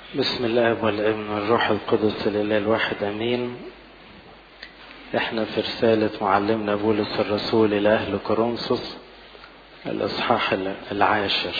بسم الله والابن والروح القدس لله الواحد امين احنا في رسالة معلمنا بولس الرسول الى اهل كورنثوس الاصحاح العاشر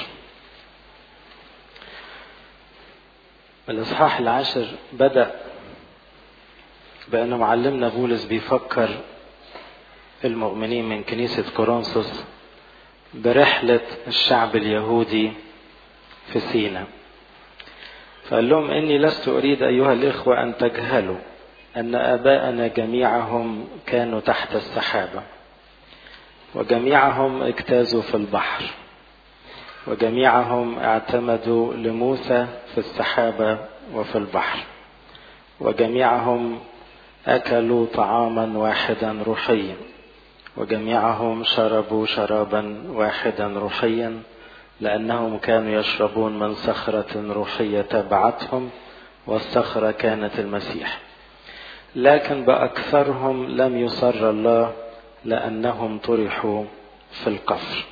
الاصحاح العاشر بدأ بأن معلمنا بولس بيفكر المؤمنين من كنيسة كورنثوس برحلة الشعب اليهودي في سينا فقال لهم إني لست أريد أيها الإخوة أن تجهلوا أن آباءنا جميعهم كانوا تحت السحابة وجميعهم اجتازوا في البحر وجميعهم اعتمدوا لموسى في السحابة وفي البحر وجميعهم أكلوا طعاما واحدا روحيا وجميعهم شربوا شرابا واحدا روحيا لأنهم كانوا يشربون من صخرة روحية تبعتهم والصخرة كانت المسيح لكن بأكثرهم لم يصر الله لأنهم طرحوا في القفر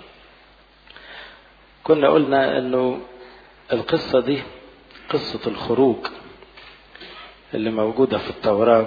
كنا قلنا أنه القصة دي قصة الخروج اللي موجودة في التوراة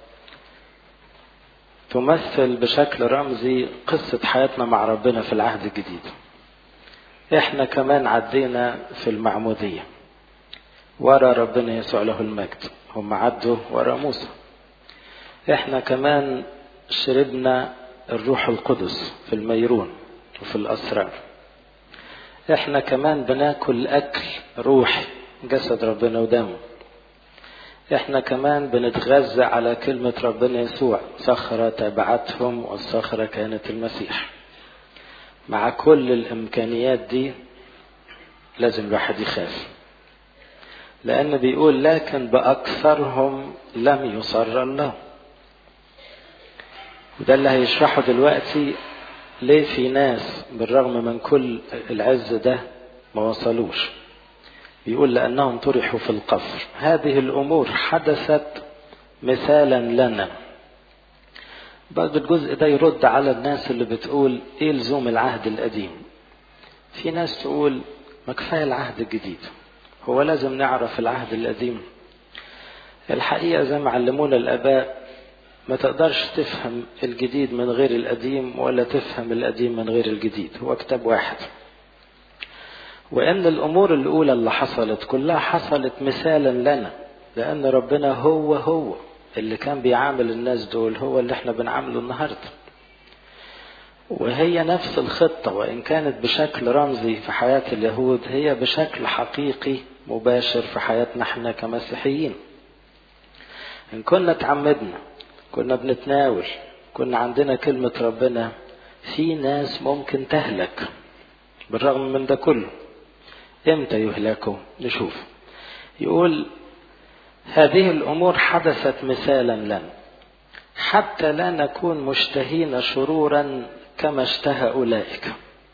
تمثل بشكل رمزي قصة حياتنا مع ربنا في العهد الجديد احنا كمان عدينا في المعمودية ورا ربنا يسوع له المجد هم عدوا ورا موسى احنا كمان شربنا الروح القدس في الميرون وفي الأسرار احنا كمان بناكل أكل روحي جسد ربنا ودمه احنا كمان بنتغذى على كلمة ربنا يسوع صخرة تبعتهم والصخرة كانت المسيح مع كل الامكانيات دي لازم الواحد يخاف لان بيقول لكن باكثرهم لم يصر الله وده اللي هيشرحه دلوقتي ليه في ناس بالرغم من كل العز ده ما وصلوش بيقول لانهم طرحوا في القفر هذه الامور حدثت مثالا لنا برضه الجزء ده يرد على الناس اللي بتقول ايه لزوم العهد القديم في ناس تقول ما كفايه العهد الجديد هو لازم نعرف العهد القديم الحقيقه زي ما علمونا الاباء ما تقدرش تفهم الجديد من غير القديم ولا تفهم القديم من غير الجديد هو كتاب واحد وان الامور الاولى اللي حصلت كلها حصلت مثالا لنا لان ربنا هو هو اللي كان بيعامل الناس دول هو اللي احنا بنعامله النهارده وهي نفس الخطة وإن كانت بشكل رمزي في حياة اليهود هي بشكل حقيقي مباشر في حياتنا احنا كمسيحيين إن كنا تعمدنا كنا بنتناول كنا عندنا كلمة ربنا في ناس ممكن تهلك بالرغم من ده كله امتى يهلكوا نشوف يقول هذه الامور حدثت مثالا لنا حتى لا نكون مشتهين شرورا كما اشتهى اولئك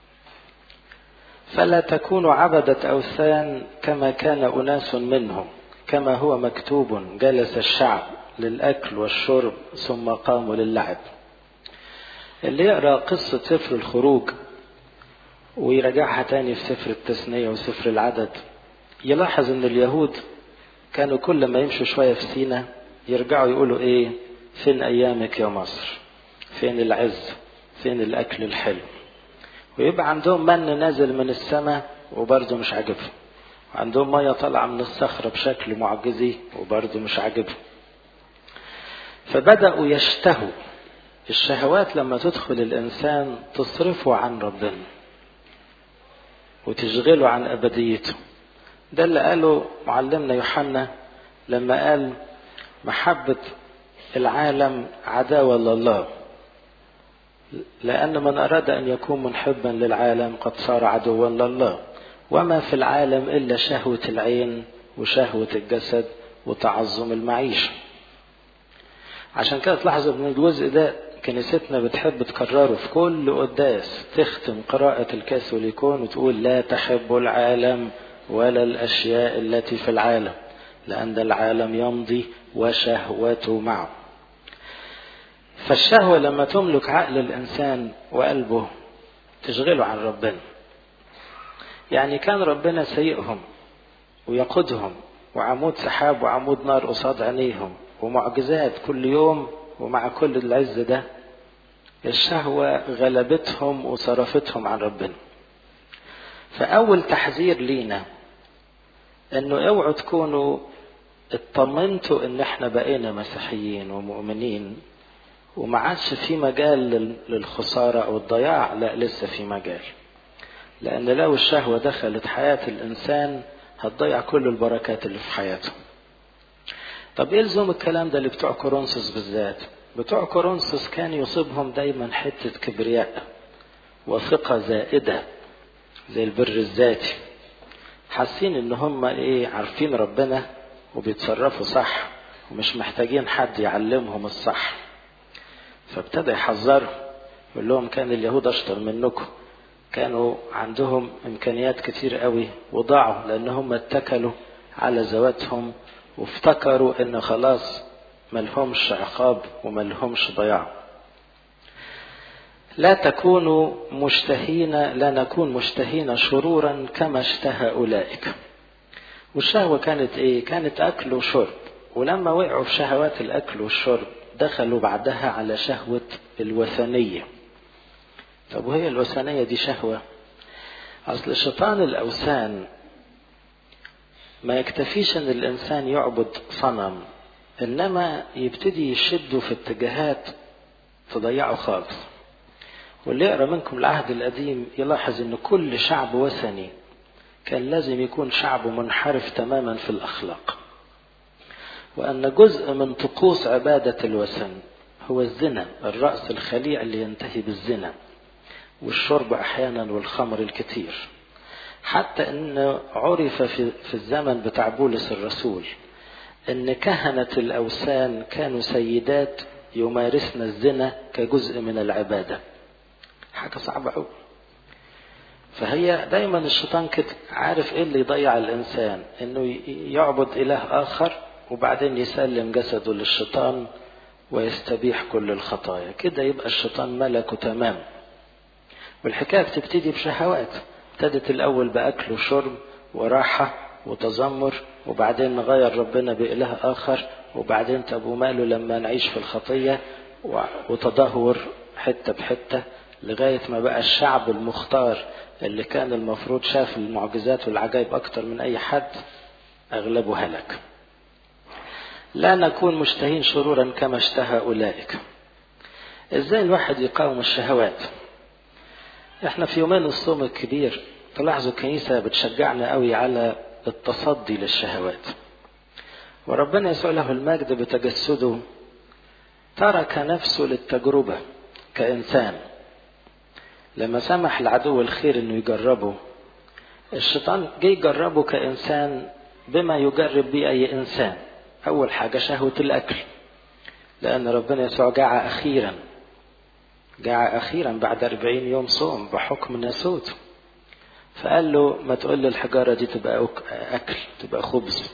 فلا تكونوا عبده اوثان كما كان اناس منهم كما هو مكتوب جلس الشعب للاكل والشرب ثم قاموا للعب اللي يقرا قصه سفر الخروج ويراجعها تاني في سفر التثنيه وسفر العدد يلاحظ ان اليهود كانوا كل ما يمشوا شوية في سينا يرجعوا يقولوا ايه فين ايامك يا مصر فين العز فين الاكل الحلو ويبقى عندهم من نازل من السماء وبرضه مش عاجبهم وعندهم مية طالعة من الصخرة بشكل معجزي وبرضه مش عاجبهم فبدأوا يشتهوا الشهوات لما تدخل الإنسان تصرفه عن ربنا وتشغله عن أبديته ده اللي قاله معلمنا يوحنا لما قال محبة العالم عداوة لله لأن من أراد أن يكون محبا للعالم قد صار عدوا لله وما في العالم إلا شهوة العين وشهوة الجسد وتعظم المعيشة عشان كده تلاحظوا ان الجزء ده كنيستنا بتحب تكرره في كل قداس تختم قراءة الكاثوليكون وتقول لا تحب العالم ولا الأشياء التي في العالم لأن العالم يمضي وشهوته معه فالشهوة لما تملك عقل الإنسان وقلبه تشغله عن ربنا يعني كان ربنا سيئهم ويقودهم وعمود سحاب وعمود نار قصاد عينيهم ومعجزات كل يوم ومع كل العز ده الشهوة غلبتهم وصرفتهم عن ربنا فأول تحذير لينا انه اوعوا تكونوا اطمنتوا ان احنا بقينا مسيحيين ومؤمنين وما عادش في مجال للخسارة او الضياع لا لسه في مجال لان لو الشهوة دخلت حياة الانسان هتضيع كل البركات اللي في حياته طب ايه لزوم الكلام ده اللي بتوع كورنثوس بالذات بتوع كورنثوس كان يصيبهم دايما حتة كبرياء وثقة زائدة زي البر الذاتي حاسين ان هم ايه عارفين ربنا وبيتصرفوا صح ومش محتاجين حد يعلمهم الصح فابتدى يحذروا يقول لهم كان اليهود اشطر منكم كانوا عندهم امكانيات كتير قوي وضاعوا لان هم اتكلوا على ذواتهم وافتكروا ان خلاص ملهمش عقاب وملهمش ضياع لا تكونوا مشتهين لا نكون مشتهين شرورا كما اشتهى اولئك والشهوه كانت ايه كانت اكل وشرب ولما وقعوا في شهوات الاكل والشرب دخلوا بعدها على شهوه الوثنيه طب وهي الوثنيه دي شهوه اصل شيطان الاوثان ما يكتفيش ان الانسان يعبد صنم انما يبتدي يشده في اتجاهات تضيعه خالص واللي يقرا منكم العهد القديم يلاحظ ان كل شعب وثني كان لازم يكون شعب منحرف تماما في الاخلاق وان جزء من طقوس عباده الوثن هو الزنا الراس الخليع اللي ينتهي بالزنا والشرب احيانا والخمر الكثير حتى ان عرف في, في الزمن بتاع بولس الرسول ان كهنه الاوثان كانوا سيدات يمارسن الزنا كجزء من العباده حاجة صعبة أوي فهي دايما الشيطان كده عارف ايه اللي يضيع الانسان انه يعبد اله اخر وبعدين يسلم جسده للشيطان ويستبيح كل الخطايا كده يبقى الشيطان ملكه تمام والحكاية بتبتدي بشهوات ابتدت الاول باكل وشرب وراحة وتذمر وبعدين نغير ربنا بإله آخر وبعدين طب وماله لما نعيش في الخطية وتدهور حتة بحتة لغاية ما بقى الشعب المختار اللي كان المفروض شاف المعجزات والعجائب أكتر من أي حد أغلبه هلك لا نكون مشتهين شرورا كما اشتهى أولئك إزاي الواحد يقاوم الشهوات احنا في يومين الصوم الكبير تلاحظوا الكنيسة بتشجعنا قوي على التصدي للشهوات وربنا يسوع له المجد بتجسده ترك نفسه للتجربة كإنسان لما سمح العدو الخير انه يجربه الشيطان جه يجربه كإنسان بما يجرب به أي إنسان أول حاجة شهوة الأكل لأن ربنا يسوع جاع أخيرا جاع أخيرا بعد أربعين يوم صوم بحكم ناسوته فقال له ما تقول لي الحجارة دي تبقى أكل تبقى خبز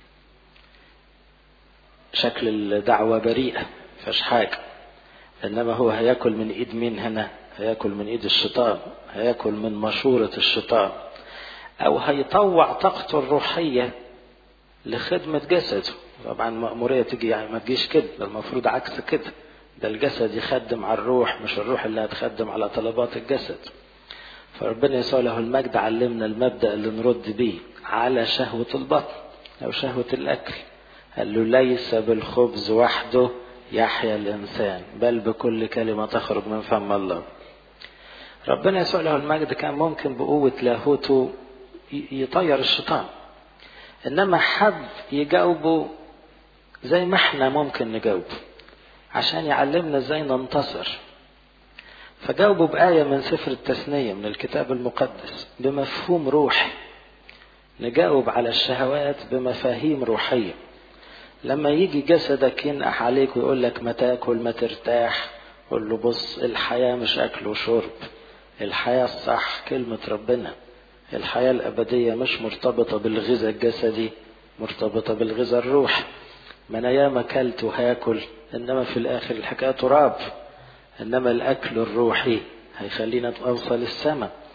شكل الدعوة بريئة فش حاجة إنما هو هياكل من إيد مين هنا هياكل من إيد الشيطان هياكل من مشورة الشيطان أو هيطوع طاقته الروحية لخدمة جسده طبعا مأمورية تيجي يعني ما تجيش كده ده المفروض عكس كده ده الجسد يخدم على الروح مش الروح اللي هتخدم على طلبات الجسد فربنا يسوع له المجد علمنا المبدأ اللي نرد بيه على شهوة البطن أو شهوة الأكل قال له ليس بالخبز وحده يحيا الإنسان بل بكل كلمة تخرج من فم الله ربنا يسوع له المجد كان ممكن بقوة لاهوته يطير الشيطان إنما حب يجاوبه زي ما احنا ممكن نجاوب عشان يعلمنا ازاي ننتصر فجاوبوا بآية من سفر التثنية من الكتاب المقدس بمفهوم روحي نجاوب على الشهوات بمفاهيم روحية لما يجي جسدك ينقح عليك ويقول لك ما تاكل ما ترتاح قول له بص الحياة مش أكل وشرب الحياة الصح كلمة ربنا الحياة الأبدية مش مرتبطة بالغذاء الجسدي مرتبطة بالغذاء الروحي ما أنا ياما أكلت وهاكل إنما في الآخر الحكاية تراب إنما الأكل الروحي هيخلينا أوصل السماء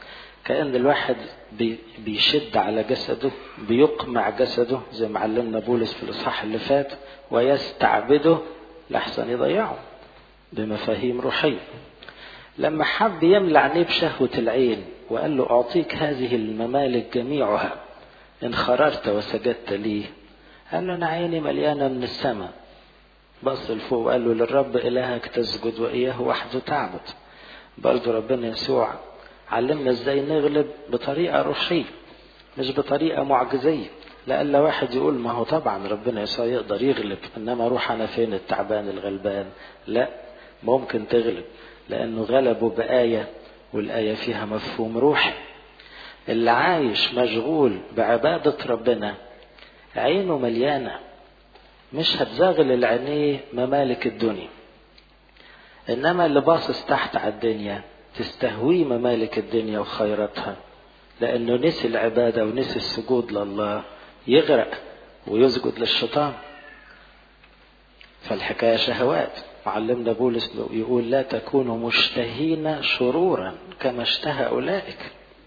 كأن الواحد بيشد على جسده بيقمع جسده زي ما علمنا بولس في الإصحاح اللي فات ويستعبده لحسن يضيعه بمفاهيم روحية لما حب يملى عينيه بشهوة العين وقال له أعطيك هذه الممالك جميعها إن خررت وسجدت لي قال له أنا عيني مليانة من السماء بص لفوق وقال له للرب إلهك تسجد وإياه وحده تعبد برضه ربنا يسوع علمنا ازاي نغلب بطريقة روحية مش بطريقة معجزية لألا واحد يقول ما هو طبعا ربنا يسوع يقدر يغلب إنما أروح أنا فين التعبان الغلبان لا ممكن تغلب لأنه غلبه بآية والآية فيها مفهوم روحي اللي عايش مشغول بعبادة ربنا عينه مليانة مش هتزاغل العينيه ممالك الدنيا إنما اللي باصص تحت على الدنيا تستهويه ممالك الدنيا وخيراتها لأنه نسي العبادة ونسي السجود لله يغرق ويسجد للشيطان فالحكاية شهوات معلمنا بولس يقول لا تكونوا مشتهين شرورا كما اشتهى أولئك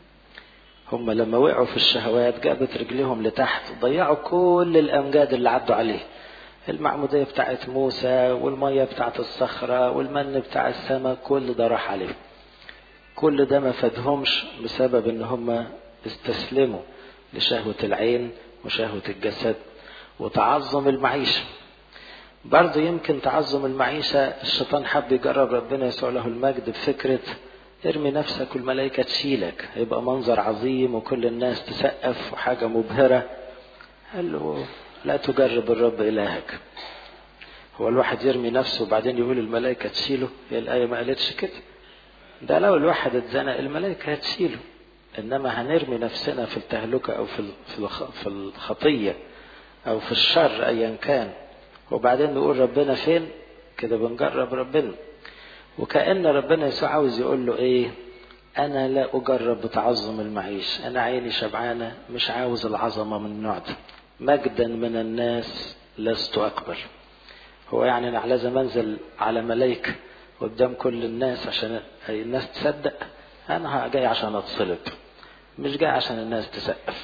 هم لما وقعوا في الشهوات جابت رجليهم لتحت ضيعوا كل الأمجاد اللي عدوا عليه المعمودية بتاعت موسى والمية بتاعت الصخرة والمن بتاع السماء كل ده راح عليهم كل ده ما فادهمش بسبب ان هم استسلموا لشهوة العين وشهوة الجسد وتعظم المعيشة برضه يمكن تعظم المعيشة الشيطان حب يجرب ربنا يسوع له المجد بفكرة ارمي نفسك والملائكة تشيلك هيبقى منظر عظيم وكل الناس تسقف وحاجة مبهرة قال له لا تجرب الرب إلهك هو الواحد يرمي نفسه وبعدين يقول الملائكة تشيله هي الآية ما قالتش كده ده لو الواحد اتزنق الملائكة هتشيله إنما هنرمي نفسنا في التهلكة أو في في الخطية أو في الشر أيا كان وبعدين نقول ربنا فين كده بنجرب ربنا وكأن ربنا يسوع عاوز يقول له إيه أنا لا أجرب بتعظم المعيش أنا عيني شبعانة مش عاوز العظمة من النوع ده مجدا من الناس لست أقبل هو يعني أنا لازم أنزل على ملايكة قدام كل الناس عشان الناس تصدق أنا جاي عشان أتصلب مش جاي عشان الناس تسقف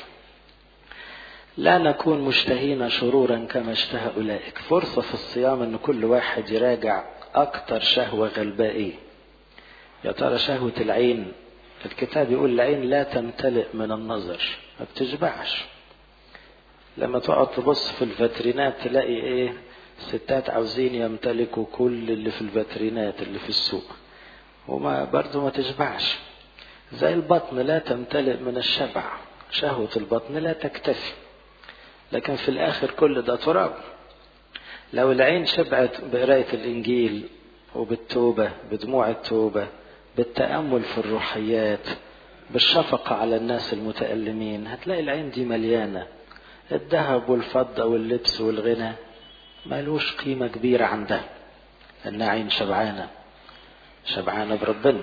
لا نكون مشتهين شرورا كما اشتهى أولئك فرصة في الصيام أن كل واحد يراجع أكتر شهوة غلباء إيه يا ترى شهوة العين الكتاب يقول العين لا تمتلئ من النظر ما بتشبعش لما تقعد تبص في الفاترينات تلاقي ايه الستات عاوزين يمتلكوا كل اللي في الفاترينات اللي في السوق وما برضو ما تشبعش زي البطن لا تمتلئ من الشبع شهوة البطن لا تكتفي لكن في الآخر كل ده تراب لو العين شبعت بقراية الإنجيل وبالتوبة بدموع التوبة بالتأمل في الروحيات بالشفقة على الناس المتألمين هتلاقي العين دي مليانة الذهب والفضة واللبس والغنى مالوش قيمة كبيرة عندها لأنها عين شبعانة شبعانة بربنا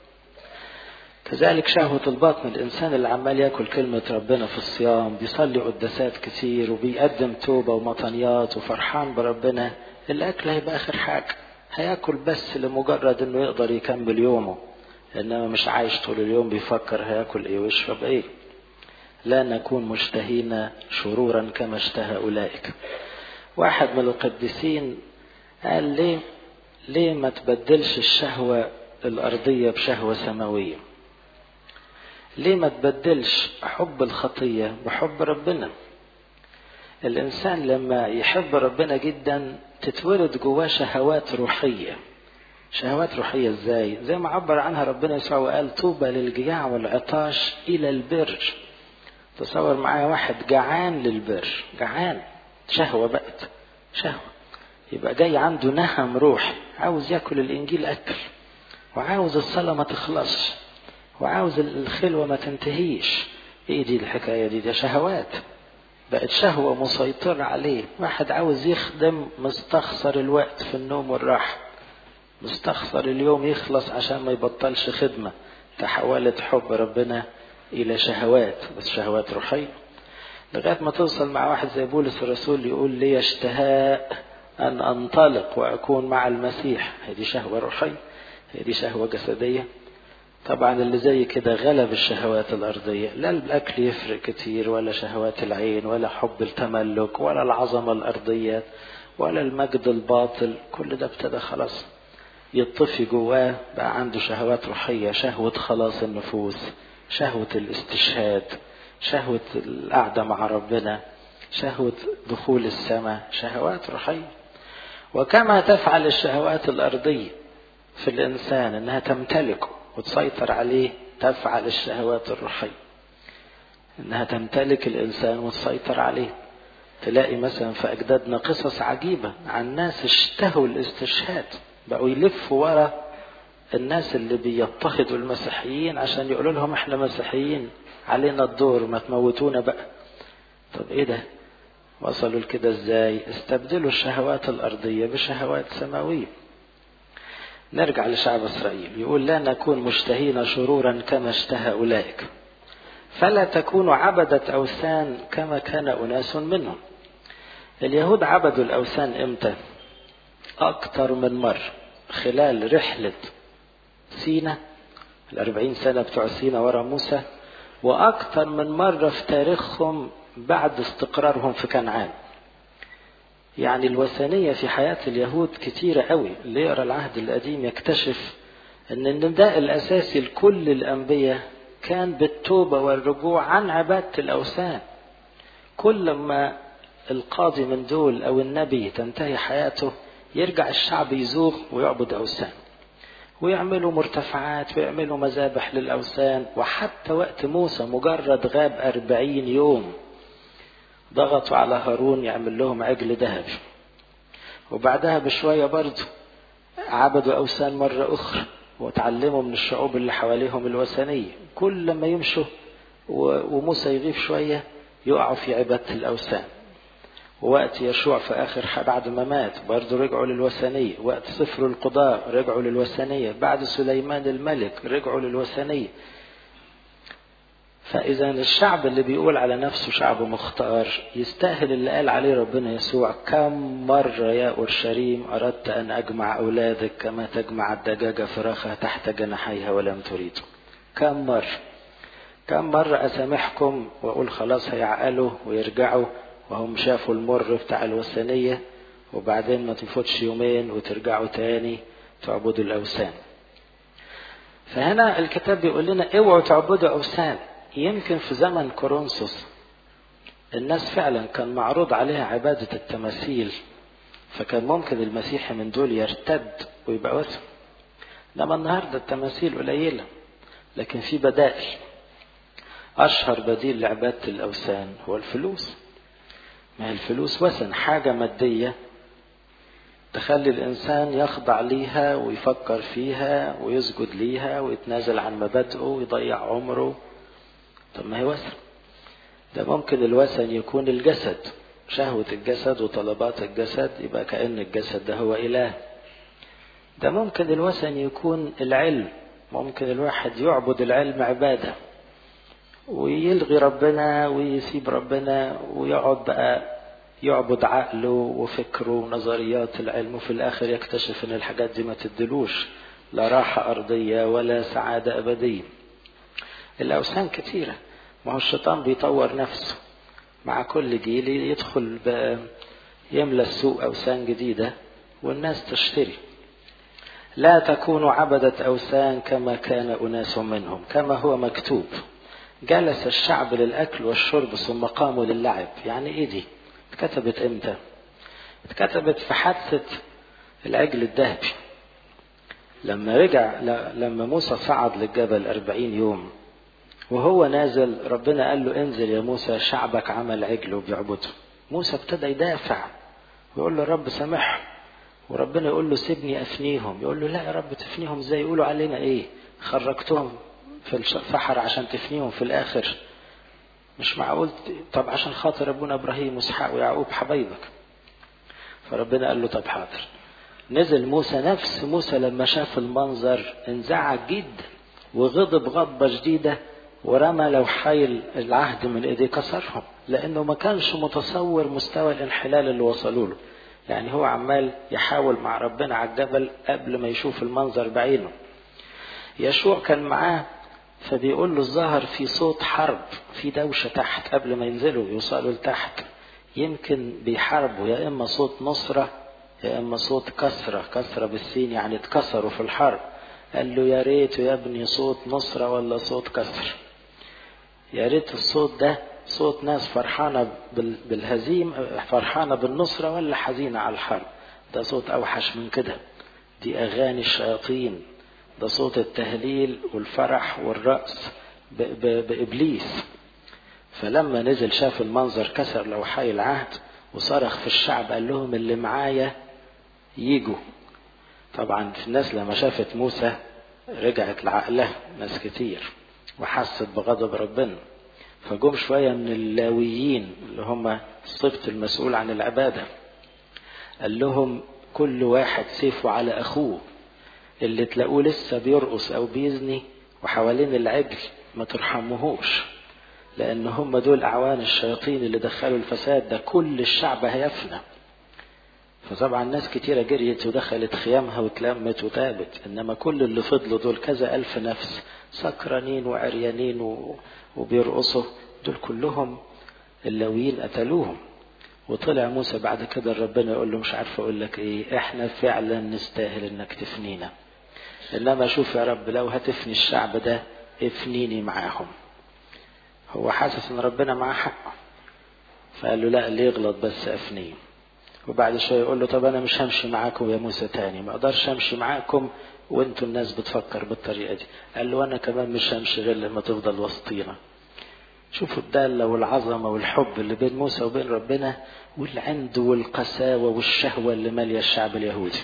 كذلك شهوة البطن الإنسان اللي عمال ياكل كلمة ربنا في الصيام بيصلي قداسات كتير وبيقدم توبة ومطنيات وفرحان بربنا الأكل هيبقى آخر حاجة هياكل بس لمجرد إنه يقدر يكمل يومه إنما مش عايش طول اليوم بيفكر هياكل إيه ويشرب إيه لا نكون مشتهين شرورا كما اشتهى أولئك واحد من القديسين قال ليه ليه ما تبدلش الشهوة الأرضية بشهوة سماوية ليه ما تبدلش حب الخطية بحب ربنا الإنسان لما يحب ربنا جدا تتولد جواه شهوات روحية شهوات روحية ازاي زي ما عبر عنها ربنا يسوع وقال طوبى للجياع والعطاش إلى البر تصور معايا واحد جعان للبر جعان شهوة بقت شهوة يبقى جاي عنده نهم روح عاوز ياكل الإنجيل أكل وعاوز الصلاة ما تخلصش وعاوز الخلوة ما تنتهيش ايه دي الحكاية دي ده شهوات بقت شهوة مسيطرة عليه واحد عاوز يخدم مستخسر الوقت في النوم والراحة مستخسر اليوم يخلص عشان ما يبطلش خدمة تحولت حب ربنا إلى شهوات بس شهوات روحية لغاية ما توصل مع واحد زي بولس الرسول يقول لي اشتهاء أن أنطلق وأكون مع المسيح هذه شهوة روحية هذه شهوة جسدية طبعا اللي زي كده غلب الشهوات الأرضية لا الأكل يفرق كتير ولا شهوات العين ولا حب التملك ولا العظمة الأرضية ولا المجد الباطل كل ده ابتدى خلاص يطفي جواه بقى عنده شهوات روحية شهوة خلاص النفوس شهوة الاستشهاد شهوة القعدة مع ربنا شهوة دخول السماء شهوات روحية وكما تفعل الشهوات الأرضية في الإنسان إنها تمتلكه وتسيطر عليه تفعل الشهوات الروحية إنها تمتلك الإنسان وتسيطر عليه تلاقي مثلا في أجدادنا قصص عجيبة عن ناس اشتهوا الاستشهاد بقوا يلفوا ورا الناس اللي بيضطهدوا المسيحيين عشان يقولوا لهم احنا مسيحيين علينا الدور ما تموتونا بقى طب ايه ده وصلوا لكده ازاي استبدلوا الشهوات الارضية بشهوات سماوية نرجع لشعب اسرائيل يقول لا نكون مشتهين شرورا كما اشتهى اولئك فلا تكونوا عبدة اوثان كما كان اناس منهم اليهود عبدوا الاوثان امتى اكتر من مرة خلال رحلة سينا الأربعين سنة بتوع سينا ورا موسى وأكثر من مرة في تاريخهم بعد استقرارهم في كنعان يعني الوثنية في حياة اليهود كتيرة قوي اللي يقرأ العهد القديم يكتشف أن النداء الأساسي لكل الأنبياء كان بالتوبة والرجوع عن عبادة الأوثان كل ما القاضي من دول أو النبي تنتهي حياته يرجع الشعب يزوغ ويعبد أوثان ويعملوا مرتفعات ويعملوا مذابح للأوثان وحتى وقت موسى مجرد غاب أربعين يوم ضغطوا على هارون يعمل لهم عجل ذهبي وبعدها بشوية برضه عبدوا أوثان مرة أخرى وتعلموا من الشعوب اللي حواليهم الوثنية كل ما يمشوا وموسى يغيب شوية يقعوا في عبادة الأوثان ووقت يشوع في آخر بعد ما مات برضه رجعوا للوثنية وقت سفر القضاء رجعوا للوثنية بعد سليمان الملك رجعوا للوثنية فإذا الشعب اللي بيقول على نفسه شعب مختار يستاهل اللي قال عليه ربنا يسوع كم مرة يا أورشليم أردت أن أجمع أولادك كما تجمع الدجاجة فراخها تحت جناحيها ولم تريدوا كم مرة كم مرة أسامحكم وأقول خلاص هيعقلوا ويرجعوا وهم شافوا المر بتاع الوثنية وبعدين ما تفوتش يومين وترجعوا تاني تعبدوا الأوثان فهنا الكتاب بيقول لنا اوعوا تعبدوا أوثان يمكن في زمن كورنثوس الناس فعلا كان معروض عليها عبادة التماثيل فكان ممكن المسيحي من دول يرتد ويبقى وثن انما النهارده التماثيل قليلة لكن في بدائل أشهر بديل لعبادة الأوثان هو الفلوس ما هي الفلوس وثن حاجة مادية تخلي الإنسان يخضع ليها ويفكر فيها ويسجد ليها ويتنازل عن مبادئه ويضيع عمره طب ما هي وثن ده ممكن الوثن يكون الجسد شهوة الجسد وطلبات الجسد يبقى كأن الجسد ده هو إله ده ممكن الوثن يكون العلم ممكن الواحد يعبد العلم عبادة ويلغي ربنا ويسيب ربنا ويقعد بقى يعبد عقله وفكره ونظريات العلم وفي الآخر يكتشف إن الحاجات دي ما تدلوش لا راحة أرضية ولا سعادة أبدية الأوثان كتيرة ما هو الشيطان بيطور نفسه مع كل جيل يدخل يملى السوق أوثان جديدة والناس تشتري لا تكونوا عبدة أوثان كما كان أناس منهم كما هو مكتوب جلس الشعب للأكل والشرب ثم قاموا للعب يعني إيه دي اتكتبت إمتى اتكتبت في حادثة العجل الذهبي لما رجع لما موسى صعد للجبل أربعين يوم وهو نازل ربنا قال له انزل يا موسى شعبك عمل عجل وبيعبده موسى ابتدى يدافع ويقول له رب سامحهم وربنا يقول له سيبني افنيهم يقول له لا يا رب تفنيهم ازاي يقولوا علينا ايه خرجتهم في الفحر عشان تفنيهم في الاخر مش معقول طب عشان خاطر ابونا ابراهيم واسحاق ويعقوب حبايبك فربنا قال له طب حاضر نزل موسى نفس موسى لما شاف المنظر انزعج جدا وغضب غضبة شديدة ورمى لوحي العهد من ايديه كسرهم لانه ما كانش متصور مستوى الانحلال اللي وصلوا له يعني هو عمال يحاول مع ربنا على الجبل قبل ما يشوف المنظر بعينه يشوع كان معاه فبيقول له الظهر في صوت حرب في دوشة تحت قبل ما ينزلوا يوصلوا لتحت يمكن بيحاربوا يا إما صوت نصرة يا إما صوت كسرة كسرة بالسين يعني اتكسروا في الحرب قال له يا ريت يا ابني صوت نصرة ولا صوت كسر يا ريت الصوت ده صوت ناس فرحانة بالهزيم فرحانة بالنصرة ولا حزينة على الحرب ده صوت أوحش من كده دي أغاني الشياطين ده صوت التهليل والفرح والرأس بإبليس فلما نزل شاف المنظر كسر لوحي العهد وصرخ في الشعب قال لهم اللي معايا يجوا طبعا الناس لما شافت موسى رجعت لعقلها ناس كتير وحست بغضب ربنا فجم شوية من اللاويين اللي هم الصفت المسؤول عن العبادة قال لهم كل واحد سيفه على أخوه اللي تلاقوه لسه بيرقص أو بيزني وحوالين العجل ما ترحموهوش لأن هم دول أعوان الشياطين اللي دخلوا الفساد ده كل الشعب هيفنى فطبعا ناس كتيرة جريت ودخلت خيامها واتلمت وتابت إنما كل اللي فضلوا دول كذا ألف نفس سكرانين وعريانين و... وبيرقصوا دول كلهم اللاويين قتلوهم وطلع موسى بعد كده ربنا يقول له مش عارف اقول لك ايه احنا فعلا نستاهل انك تفنينا انما شوف يا رب لو هتفني الشعب ده افنيني معاهم هو حاسس ان ربنا معاه حق فقال له لا اللي يغلط بس افنيه وبعد شويه يقول له طب انا مش همشي معاكم يا موسى تاني ما اقدرش امشي معاكم وانتوا الناس بتفكر بالطريقه دي قال له انا كمان مش همشي غير لما تفضل وسطينا شوفوا الدالة والعظمة والحب اللي بين موسى وبين ربنا والعند والقساوة والشهوة اللي مالية الشعب اليهودي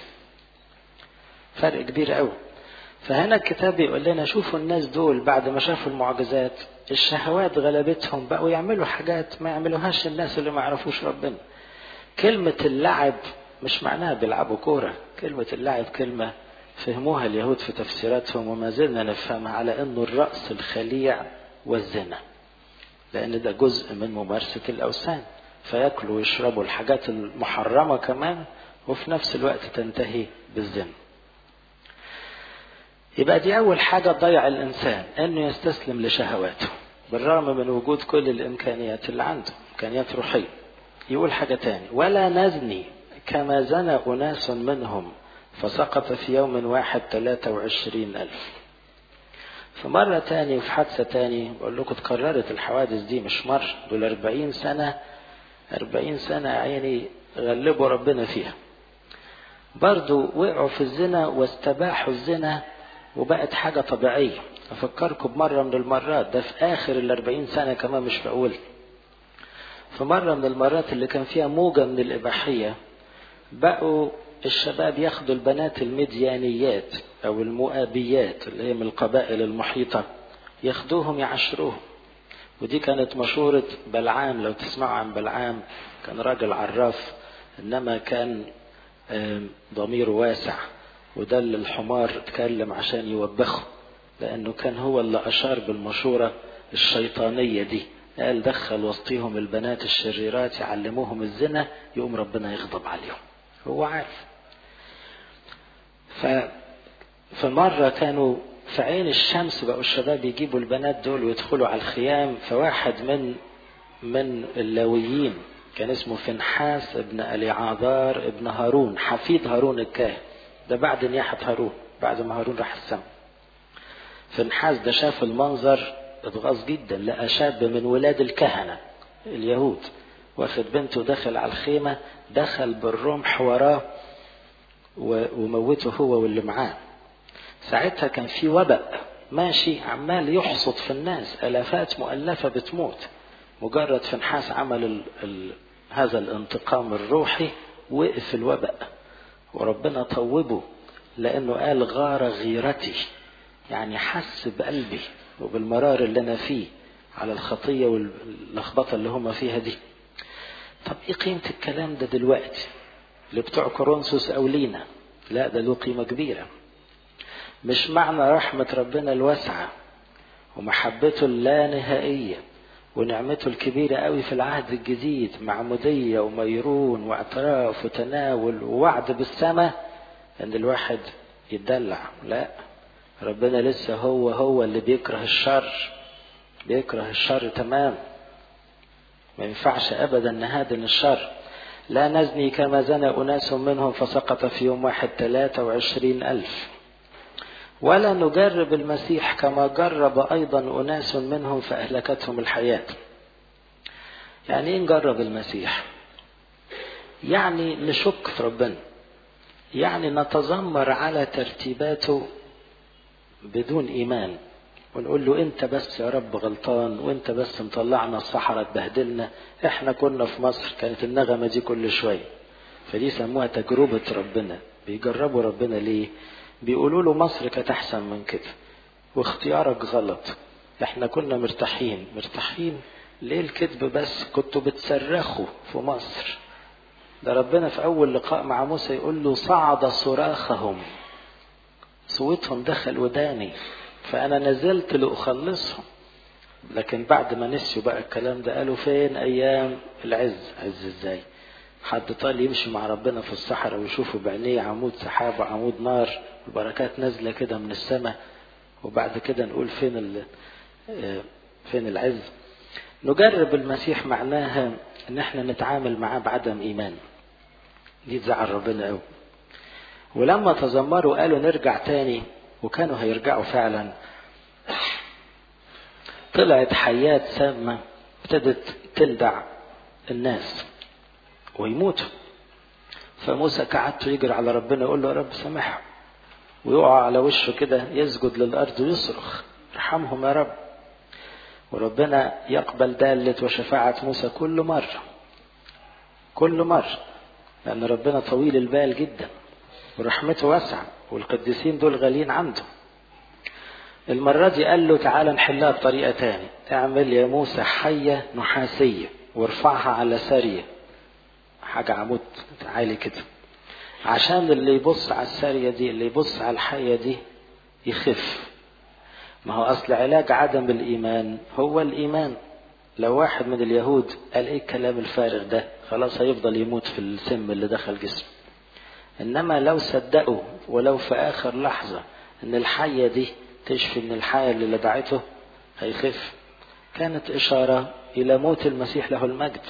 فرق كبير قوي فهنا الكتاب يقول لنا شوفوا الناس دول بعد ما شافوا المعجزات الشهوات غلبتهم بقوا يعملوا حاجات ما يعملوهاش الناس اللي ما يعرفوش ربنا كلمة اللعب مش معناها بيلعبوا كورة كلمة اللعب كلمة فهموها اليهود في تفسيراتهم وما زلنا نفهمها على انه الرأس الخليع والزنا لان ده جزء من ممارسة الاوثان فياكلوا ويشربوا الحاجات المحرمة كمان وفي نفس الوقت تنتهي بالزنا يبقى دي اول حاجة تضيع الانسان انه يستسلم لشهواته بالرغم من وجود كل الامكانيات اللي عنده امكانيات روحية يقول حاجة تاني ولا نزني كما زنى أناس منهم فسقط في يوم واحد ثلاثة وعشرين ألف فمرة تاني وفي حادثة تاني بقول لكم اتكررت الحوادث دي مش مرة دول أربعين سنة أربعين سنة عيني غلبوا ربنا فيها برضو وقعوا في الزنا واستباحوا الزنا وبقت حاجة طبيعية أفكركم بمرة من المرات ده في آخر الأربعين سنة كمان مش بقول في مرة من المرات اللي كان فيها موجة من الإباحية بقوا الشباب ياخدوا البنات المديانيات أو المؤابيات اللي هي من القبائل المحيطة ياخدوهم يعشروهم ودي كانت مشورة بلعام لو تسمعوا عن بلعام كان راجل عراف إنما كان ضميره واسع وده اللي الحمار اتكلم عشان يوبخه لأنه كان هو اللي أشار بالمشورة الشيطانية دي قال دخل وسطيهم البنات الشريرات يعلموهم الزنا يقوم ربنا يغضب عليهم هو عارف ف فمرة كانوا في عين الشمس بقوا الشباب يجيبوا البنات دول ويدخلوا على الخيام فواحد من من اللاويين كان اسمه فنحاس ابن اليعاذار ابن هارون حفيد هارون الكاهن ده بعد نياحة هارون بعد ما هارون راح السماء فنحاس ده شاف المنظر اتغاظ جدا لقى شاب من ولاد الكهنة اليهود واخد بنته داخل على الخيمة دخل بالرمح وراه وموته هو واللي معاه ساعتها كان في وباء ماشي عمال يحصد في الناس الافات مؤلفه بتموت مجرد فنحاس عمل ال ال هذا الانتقام الروحي وقف الوباء وربنا طوبه لانه قال غار غيرتي يعني حس بقلبي وبالمرار اللي انا فيه على الخطيه واللخبطه اللي هم فيها دي طب ايه قيمه الكلام ده دلوقتي لبتوع كورنثوس او لينا لا ده له قيمه كبيره مش معنى رحمة ربنا الواسعة ومحبته اللانهائية ونعمته الكبيرة قوي في العهد الجديد معمودية وميرون واعتراف وتناول ووعد بالسماء ان الواحد يتدلع لا ربنا لسه هو هو اللي بيكره الشر بيكره الشر تمام ما ينفعش ابدا نهادن الشر لا نزني كما زنى أناس منهم فسقط في يوم واحد ثلاثة وعشرين ألف ولا نجرب المسيح كما جرب أيضا أناس منهم فأهلكتهم الحياة يعني إيه نجرب المسيح يعني نشك في ربنا يعني نتذمر على ترتيباته بدون إيمان ونقول له انت بس يا رب غلطان وانت بس مطلعنا الصحراء تبهدلنا احنا كنا في مصر كانت النغمة دي كل شوية فدي سموها تجربة ربنا بيجربوا ربنا ليه بيقولوا له مصر كانت احسن من كده واختيارك غلط احنا كنا مرتاحين مرتاحين ليه الكذب بس كنتوا بتصرخوا في مصر ده ربنا في اول لقاء مع موسى يقول له صعد صراخهم صوتهم دخل وداني فأنا نزلت لأخلصهم لكن بعد ما نسيوا بقى الكلام ده قالوا فين أيام العز عز إزاي حد طال يمشي مع ربنا في الصحراء ويشوفوا بعينيه عمود سحاب وعمود نار البركات نازلة كده من السماء وبعد كده نقول فين ال فين العز نجرب المسيح معناها ان احنا نتعامل معاه بعدم ايمان دي تزعل ربنا قوي ولما تذمروا قالوا نرجع تاني وكانوا هيرجعوا فعلا طلعت حيات سامة ابتدت تلدع الناس ويموتوا فموسى كعدته يجري على ربنا يقول له يا رب سامحهم ويقع على وشه كده يسجد للأرض ويصرخ ارحمهم يا رب وربنا يقبل دالة وشفاعة موسى كل مرة كل مرة لأن ربنا طويل البال جدا ورحمته واسعة والقديسين دول غاليين عنده المرة دي قال له تعالى نحلها بطريقة تاني اعمل يا موسى حية نحاسية وارفعها على سارية حاجة عمود عالي كده عشان اللي يبص على السارية دي اللي يبص على الحية دي يخف ما هو أصل علاج عدم الإيمان هو الإيمان لو واحد من اليهود قال إيه الكلام الفارغ ده خلاص هيفضل يموت في السم اللي دخل جسمه إنما لو صدقوا ولو في آخر لحظة إن الحية دي تشفي من الحية اللي لدعته هيخف كانت إشارة إلى موت المسيح له المجد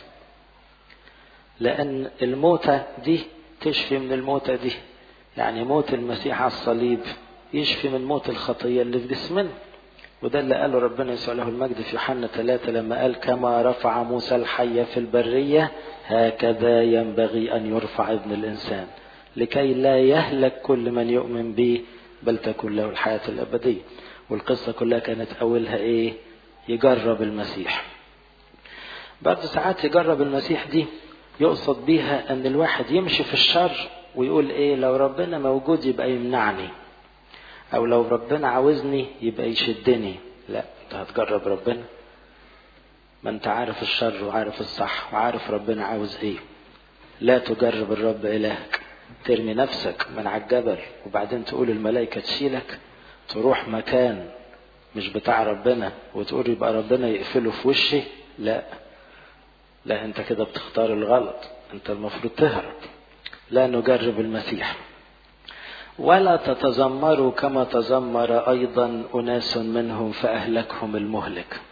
لأن الموتة دي تشفي من الموتة دي يعني موت المسيح على الصليب يشفي من موت الخطية اللي في جسمنا وده اللي قاله ربنا يسوع له المجد في يوحنا ثلاثة لما قال كما رفع موسى الحية في البرية هكذا ينبغي أن يرفع ابن الإنسان لكي لا يهلك كل من يؤمن به بل تكون له الحياة الأبدية والقصة كلها كانت أولها إيه يجرب المسيح برضه ساعات يجرب المسيح دي يقصد بيها أن الواحد يمشي في الشر ويقول إيه لو ربنا موجود يبقى يمنعني أو لو ربنا عاوزني يبقى يشدني لا أنت هتجرب ربنا ما أنت عارف الشر وعارف الصح وعارف ربنا عاوز إيه لا تجرب الرب إلهك ترمي نفسك من على الجبل وبعدين تقول الملائكة تشيلك تروح مكان مش بتاع ربنا وتقول يبقى ربنا يقفله في وشي لا لا انت كده بتختار الغلط انت المفروض تهرب لا نجرب المسيح ولا تتذمروا كما تذمر ايضا اناس منهم فاهلكهم المهلك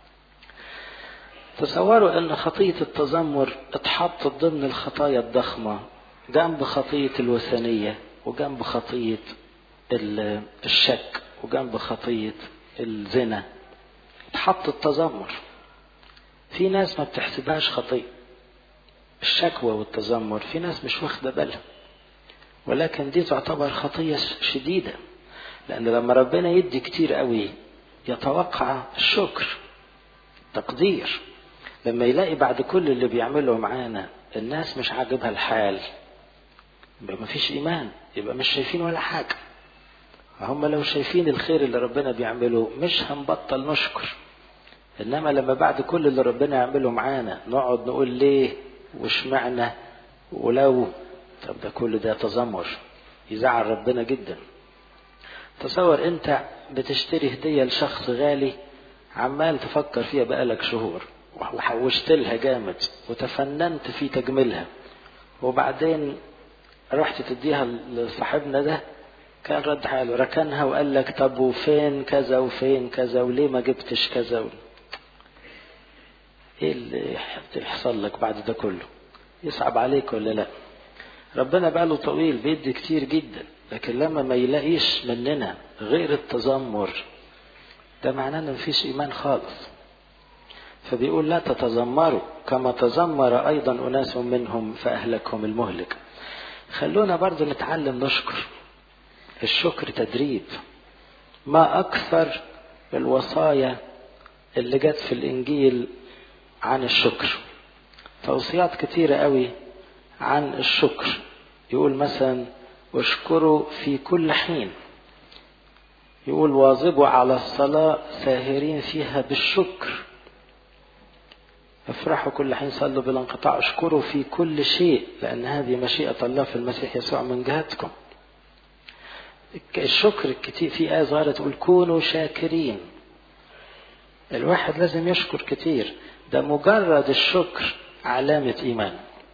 تصوروا ان خطيه التذمر اتحطت ضمن الخطايا الضخمه جنب خطيه الوثنيه وجنب خطيه الشك وجنب خطيه الزنا اتحط التذمر في ناس ما بتحسبهاش خطيه الشكوى والتذمر في ناس مش واخده بالها ولكن دي تعتبر خطيه شديده لان لما ربنا يدي كتير قوي يتوقع الشكر تقدير لما يلاقي بعد كل اللي بيعمله معانا الناس مش عاجبها الحال يبقى مفيش ايمان يبقى مش شايفين ولا حاجه هم لو شايفين الخير اللي ربنا بيعمله مش هنبطل نشكر انما لما بعد كل اللي ربنا يعمله معانا نقعد نقول ليه واشمعنى ولو طب ده كل ده تذمر يزعل ربنا جدا تصور انت بتشتري هدية لشخص غالي عمال تفكر فيها بقالك شهور وحوشت لها جامد وتفننت في تجميلها وبعدين رحت تديها لصاحبنا ده كان رد حاله ركنها وقال لك طب وفين كذا وفين كذا وليه ما جبتش كذا و... ايه اللي يحصل لك بعد ده كله يصعب عليك ولا لا ربنا بقاله طويل بيدي كتير جدا لكن لما ما يلاقيش مننا غير التذمر ده معناه ان مفيش ايمان خالص فبيقول لا تتذمروا كما تذمر ايضا اناس منهم فاهلكهم المهلك خلونا برضو نتعلم نشكر الشكر تدريب ما اكثر الوصايا اللي جت في الانجيل عن الشكر توصيات كتيرة قوي عن الشكر يقول مثلا واشكروا في كل حين يقول واظبوا على الصلاة ساهرين فيها بالشكر افرحوا كل حين صلوا بلا انقطاع اشكروا في كل شيء لأن هذه مشيئة الله في المسيح يسوع من جهتكم الشكر الكتير في آية صغيرة تقول كونوا شاكرين الواحد لازم يشكر كتير ده مجرد الشكر علامة إيمان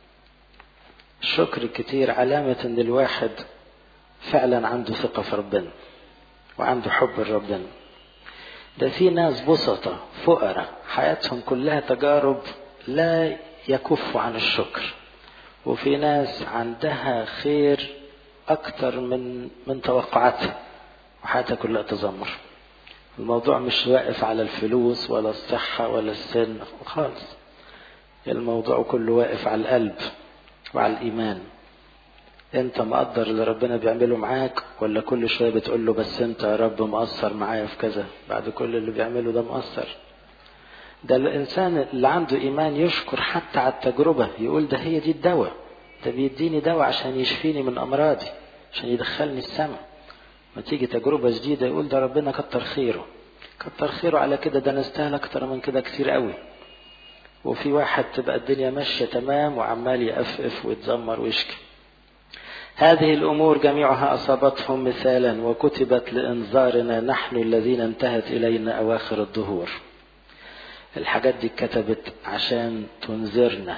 الشكر الكتير علامة إن الواحد فعلا عنده ثقة في ربنا وعنده حب لربنا ده في ناس بسطة فقراء حياتهم كلها تجارب لا يكف عن الشكر وفي ناس عندها خير أكتر من من توقعاتها وحياتها كلها تذمر الموضوع مش واقف على الفلوس ولا الصحة ولا السن خالص الموضوع كله واقف على القلب وعلى الإيمان انت مقدر اللي ربنا بيعمله معاك ولا كل شويه بتقول له بس انت يا رب مقصر معايا في كذا بعد كل اللي بيعمله ده مقصر ده الانسان اللي عنده ايمان يشكر حتى على التجربه يقول ده هي دي الدواء ده بيديني دواء عشان يشفيني من امراضي عشان يدخلني السماء ما تيجي تجربه جديده يقول ده ربنا كتر خيره كتر خيره على كده ده انا استاهل اكتر من كده كتير قوي وفي واحد تبقى الدنيا ماشيه تمام وعمال يقفقف ويتذمر ويشكي هذه الأمور جميعها أصابتهم مثالا وكتبت لإنذارنا نحن الذين انتهت إلينا أواخر الدهور الحاجات دي كتبت عشان تنذرنا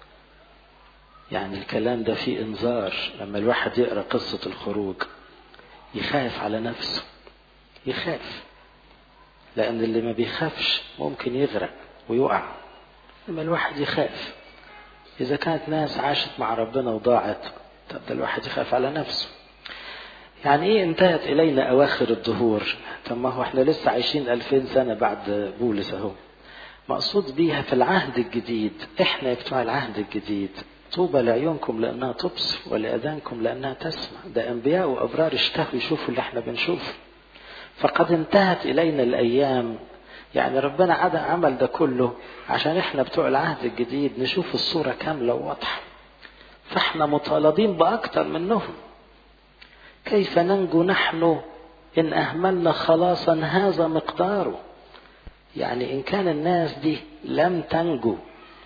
يعني الكلام ده فيه إنذار لما الواحد يقرأ قصة الخروج يخاف على نفسه يخاف لأن اللي ما بيخافش ممكن يغرق ويقع لما الواحد يخاف إذا كانت ناس عاشت مع ربنا وضاعت طب ده الواحد يخاف على نفسه يعني ايه انتهت الينا اواخر الدهور طب ما هو احنا لسه عايشين الفين سنة بعد بولس اهو مقصود بيها في العهد الجديد احنا بتوع العهد الجديد طوبى لعيونكم لانها تبصر ولاذانكم لانها تسمع ده انبياء وابرار اشتهوا يشوفوا اللي احنا بنشوفه فقد انتهت الينا الايام يعني ربنا عدا عمل ده كله عشان احنا بتوع العهد الجديد نشوف الصورة كاملة وواضحة فاحنا مطالبين باكتر منهم كيف ننجو نحن ان اهملنا خلاصا هذا مقداره يعني ان كان الناس دي لم تنجو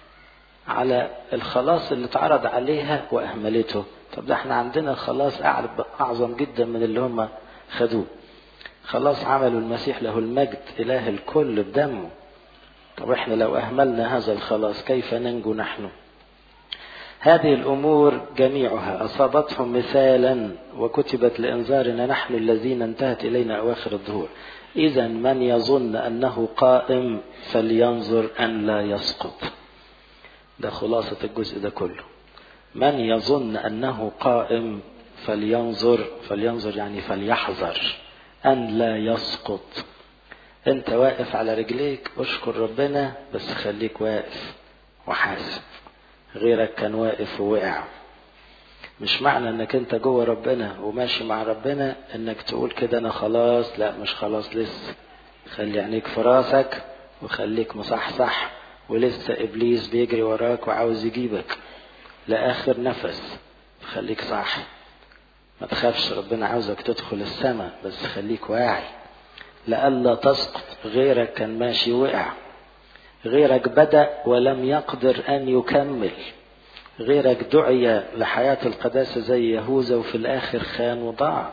على الخلاص اللي اتعرض عليها واهملته طب ده احنا عندنا خلاص اعظم جدا من اللي هم خدوه خلاص عملوا المسيح له المجد اله الكل بدمه طب احنا لو اهملنا هذا الخلاص كيف ننجو نحن هذه الأمور جميعها أصابتهم مثالا وكتبت لإنذارنا نحن الذين انتهت إلينا أواخر الظهور إذا من يظن أنه قائم فلينظر أن لا يسقط ده خلاصة الجزء ده كله من يظن أنه قائم فلينظر فلينظر يعني فليحذر أن لا يسقط أنت واقف على رجليك اشكر ربنا بس خليك واقف وحاسب غيرك كان واقف ووقع مش معنى انك انت جوه ربنا وماشي مع ربنا انك تقول كده انا خلاص لا مش خلاص لسه خلي عينيك في راسك وخليك مصحصح ولسه ابليس بيجري وراك وعاوز يجيبك لاخر نفس خليك صاحي ما تخافش ربنا عاوزك تدخل السماء بس خليك واعي لئلا تسقط غيرك كان ماشي وقع غيرك بدأ ولم يقدر أن يكمل غيرك دعي لحياة القداسة زي يهوذا وفي الآخر خان وضاع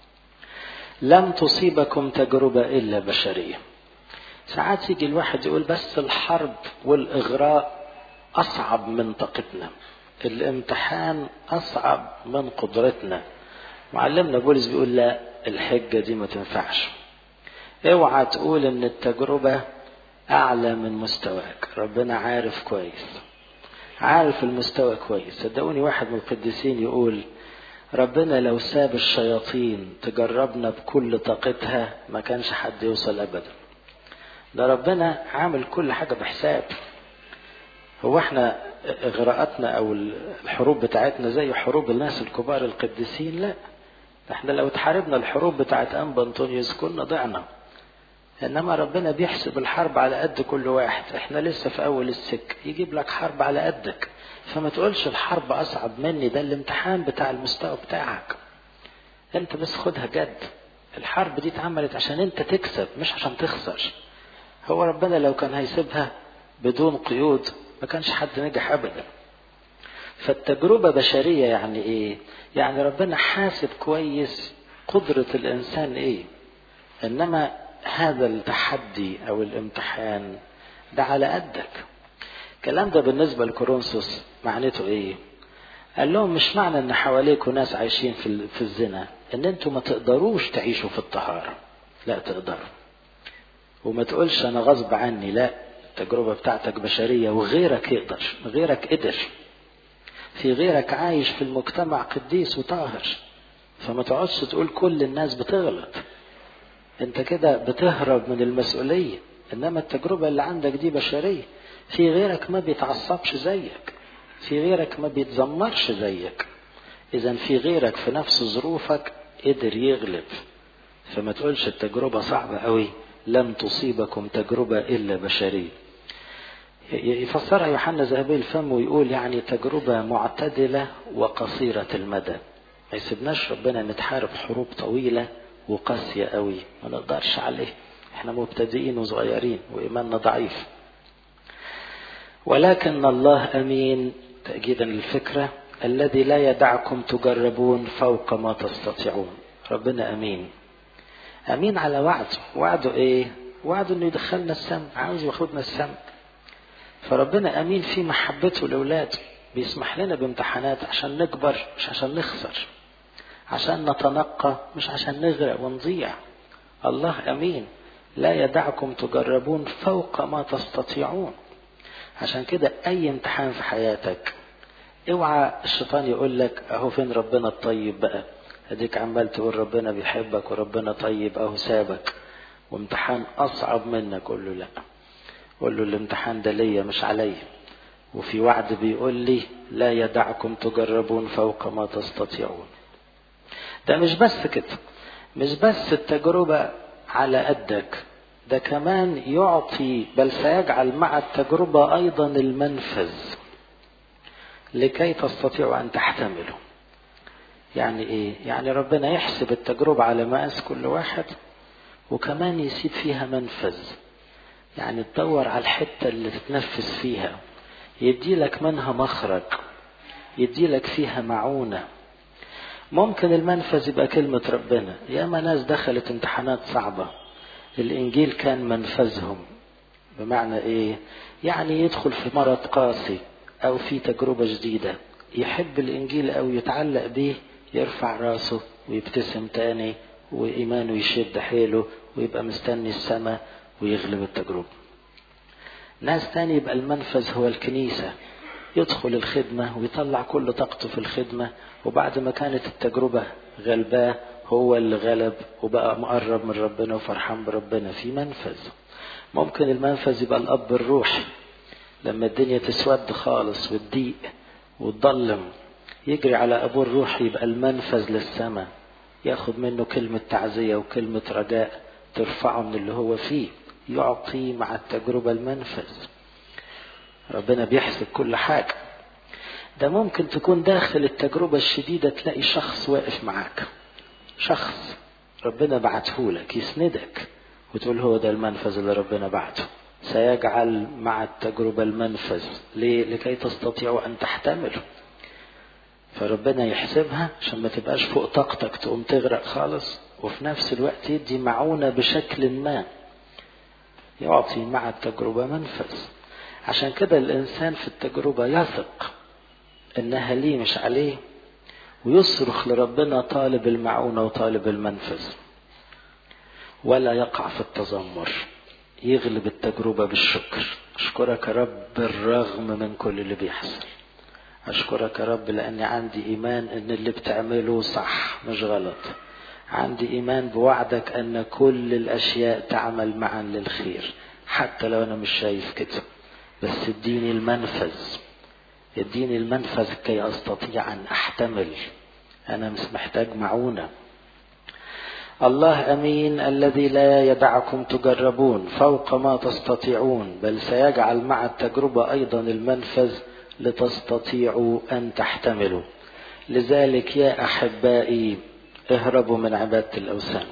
لم تصيبكم تجربة إلا بشرية ساعات يجي الواحد يقول بس الحرب والإغراء أصعب من طاقتنا الامتحان أصعب من قدرتنا معلمنا بولس بيقول لا الحجة دي ما تنفعش اوعى تقول ان التجربة اعلى من مستواك ربنا عارف كويس عارف المستوى كويس صدقوني واحد من القديسين يقول ربنا لو ساب الشياطين تجربنا بكل طاقتها ما كانش حد يوصل ابدا ده ربنا عامل كل حاجة بحساب هو احنا اغراءاتنا او الحروب بتاعتنا زي حروب الناس الكبار القديسين لا احنا لو تحاربنا الحروب بتاعت انبا انطونيوس كنا ضعنا انما ربنا بيحسب الحرب على قد كل واحد احنا لسه في اول السك يجيب لك حرب على قدك فما تقولش الحرب اصعب مني ده الامتحان بتاع المستوى بتاعك انت بس خدها جد الحرب دي اتعملت عشان انت تكسب مش عشان تخسر هو ربنا لو كان هيسيبها بدون قيود ما كانش حد نجح ابدا فالتجربة بشرية يعني ايه يعني ربنا حاسب كويس قدرة الانسان ايه انما هذا التحدي او الامتحان ده على قدك الكلام ده بالنسبة لكورنثوس معناته ايه قال لهم مش معنى ان حواليكم ناس عايشين في, في الزنا ان انتوا ما تقدروش تعيشوا في الطهارة لا تقدروا وما تقولش انا غصب عني لا التجربة بتاعتك بشرية وغيرك يقدر غيرك قدر في غيرك عايش في المجتمع قديس وطاهر فما تقعدش تقول كل الناس بتغلط انت كده بتهرب من المسؤولية انما التجربة اللي عندك دي بشرية في غيرك ما بيتعصبش زيك في غيرك ما بيتذمرش زيك اذا في غيرك في نفس ظروفك قدر يغلب فما تقولش التجربة صعبة قوي لم تصيبكم تجربة إلا بشرية يفسرها يوحنا ذهبي الفم ويقول يعني تجربة معتدلة وقصيرة المدى ما يسيبناش ربنا نتحارب حروب طويلة وقاسية قوي ما نقدرش عليه احنا مبتدئين وصغيرين وإيماننا ضعيف ولكن الله أمين تأكيدا للفكرة الذي لا يدعكم تجربون فوق ما تستطيعون ربنا أمين أمين على وعده وعده إيه وعده أنه يدخلنا السم عاوز ياخدنا السم فربنا أمين في محبته لأولاده بيسمح لنا بامتحانات عشان نكبر مش عشان نخسر عشان نتنقى مش عشان نغرق ونضيع الله أمين لا يدعكم تجربون فوق ما تستطيعون عشان كده أي امتحان في حياتك اوعى الشيطان يقول لك اهو فين ربنا الطيب بقى اديك عمال تقول ربنا بيحبك وربنا طيب اهو سابك وامتحان اصعب منك قول له لا قول له الامتحان ده ليا مش عليا وفي وعد بيقول لي لا يدعكم تجربون فوق ما تستطيعون ده مش بس كده مش بس التجربة على قدك ده كمان يعطي بل سيجعل مع التجربة أيضا المنفذ لكي تستطيعوا أن تحتملوا يعني إيه؟ يعني ربنا يحسب التجربة على مقاس كل واحد وكمان يسيب فيها منفذ يعني تدور على الحتة اللي تتنفذ فيها يدي لك منها مخرج يدي لك فيها معونة ممكن المنفذ يبقى كلمة ربنا ياما ناس دخلت امتحانات صعبة الإنجيل كان منفذهم بمعنى إيه يعني يدخل في مرض قاسي أو في تجربة جديدة يحب الإنجيل أو يتعلق به يرفع راسه ويبتسم تاني وإيمانه يشد حيله ويبقى مستني السماء ويغلب التجربة ناس تاني يبقى المنفذ هو الكنيسة يدخل الخدمة ويطلع كل طاقته في الخدمة وبعد ما كانت التجربة غلباه هو اللي غلب وبقى مقرب من ربنا وفرحان بربنا في منفذ ممكن المنفذ يبقى الأب الروحي لما الدنيا تسود خالص وتضيق وتضلم يجري على أبوه الروحي يبقى المنفذ للسماء ياخد منه كلمة تعزية وكلمة رجاء ترفعه من اللي هو فيه يعطي مع التجربة المنفذ ربنا بيحسب كل حاجة ده ممكن تكون داخل التجربة الشديدة تلاقي شخص واقف معاك شخص ربنا بعته لك يسندك وتقول هو ده المنفذ اللي ربنا بعته سيجعل مع التجربة المنفذ ليه؟ لكي تستطيعوا أن تحتملوا فربنا يحسبها عشان ما تبقاش فوق طاقتك تقوم تغرق خالص وفي نفس الوقت يدي معونة بشكل ما يعطي مع التجربة منفذ عشان كده الإنسان في التجربة يثق إنها ليه مش عليه ويصرخ لربنا طالب المعونة وطالب المنفذ ولا يقع في التذمر يغلب التجربة بالشكر أشكرك يا رب بالرغم من كل اللي بيحصل أشكرك يا رب لأني عندي إيمان إن اللي بتعمله صح مش غلط عندي إيمان بوعدك أن كل الأشياء تعمل معا للخير حتى لو أنا مش شايف كده بس اديني المنفذ اديني المنفذ كي أستطيع أن أحتمل أنا مش محتاج معونة الله أمين الذي لا يدعكم تجربون فوق ما تستطيعون بل سيجعل مع التجربة أيضا المنفذ لتستطيعوا أن تحتملوا لذلك يا أحبائي اهربوا من عبادة الأوثان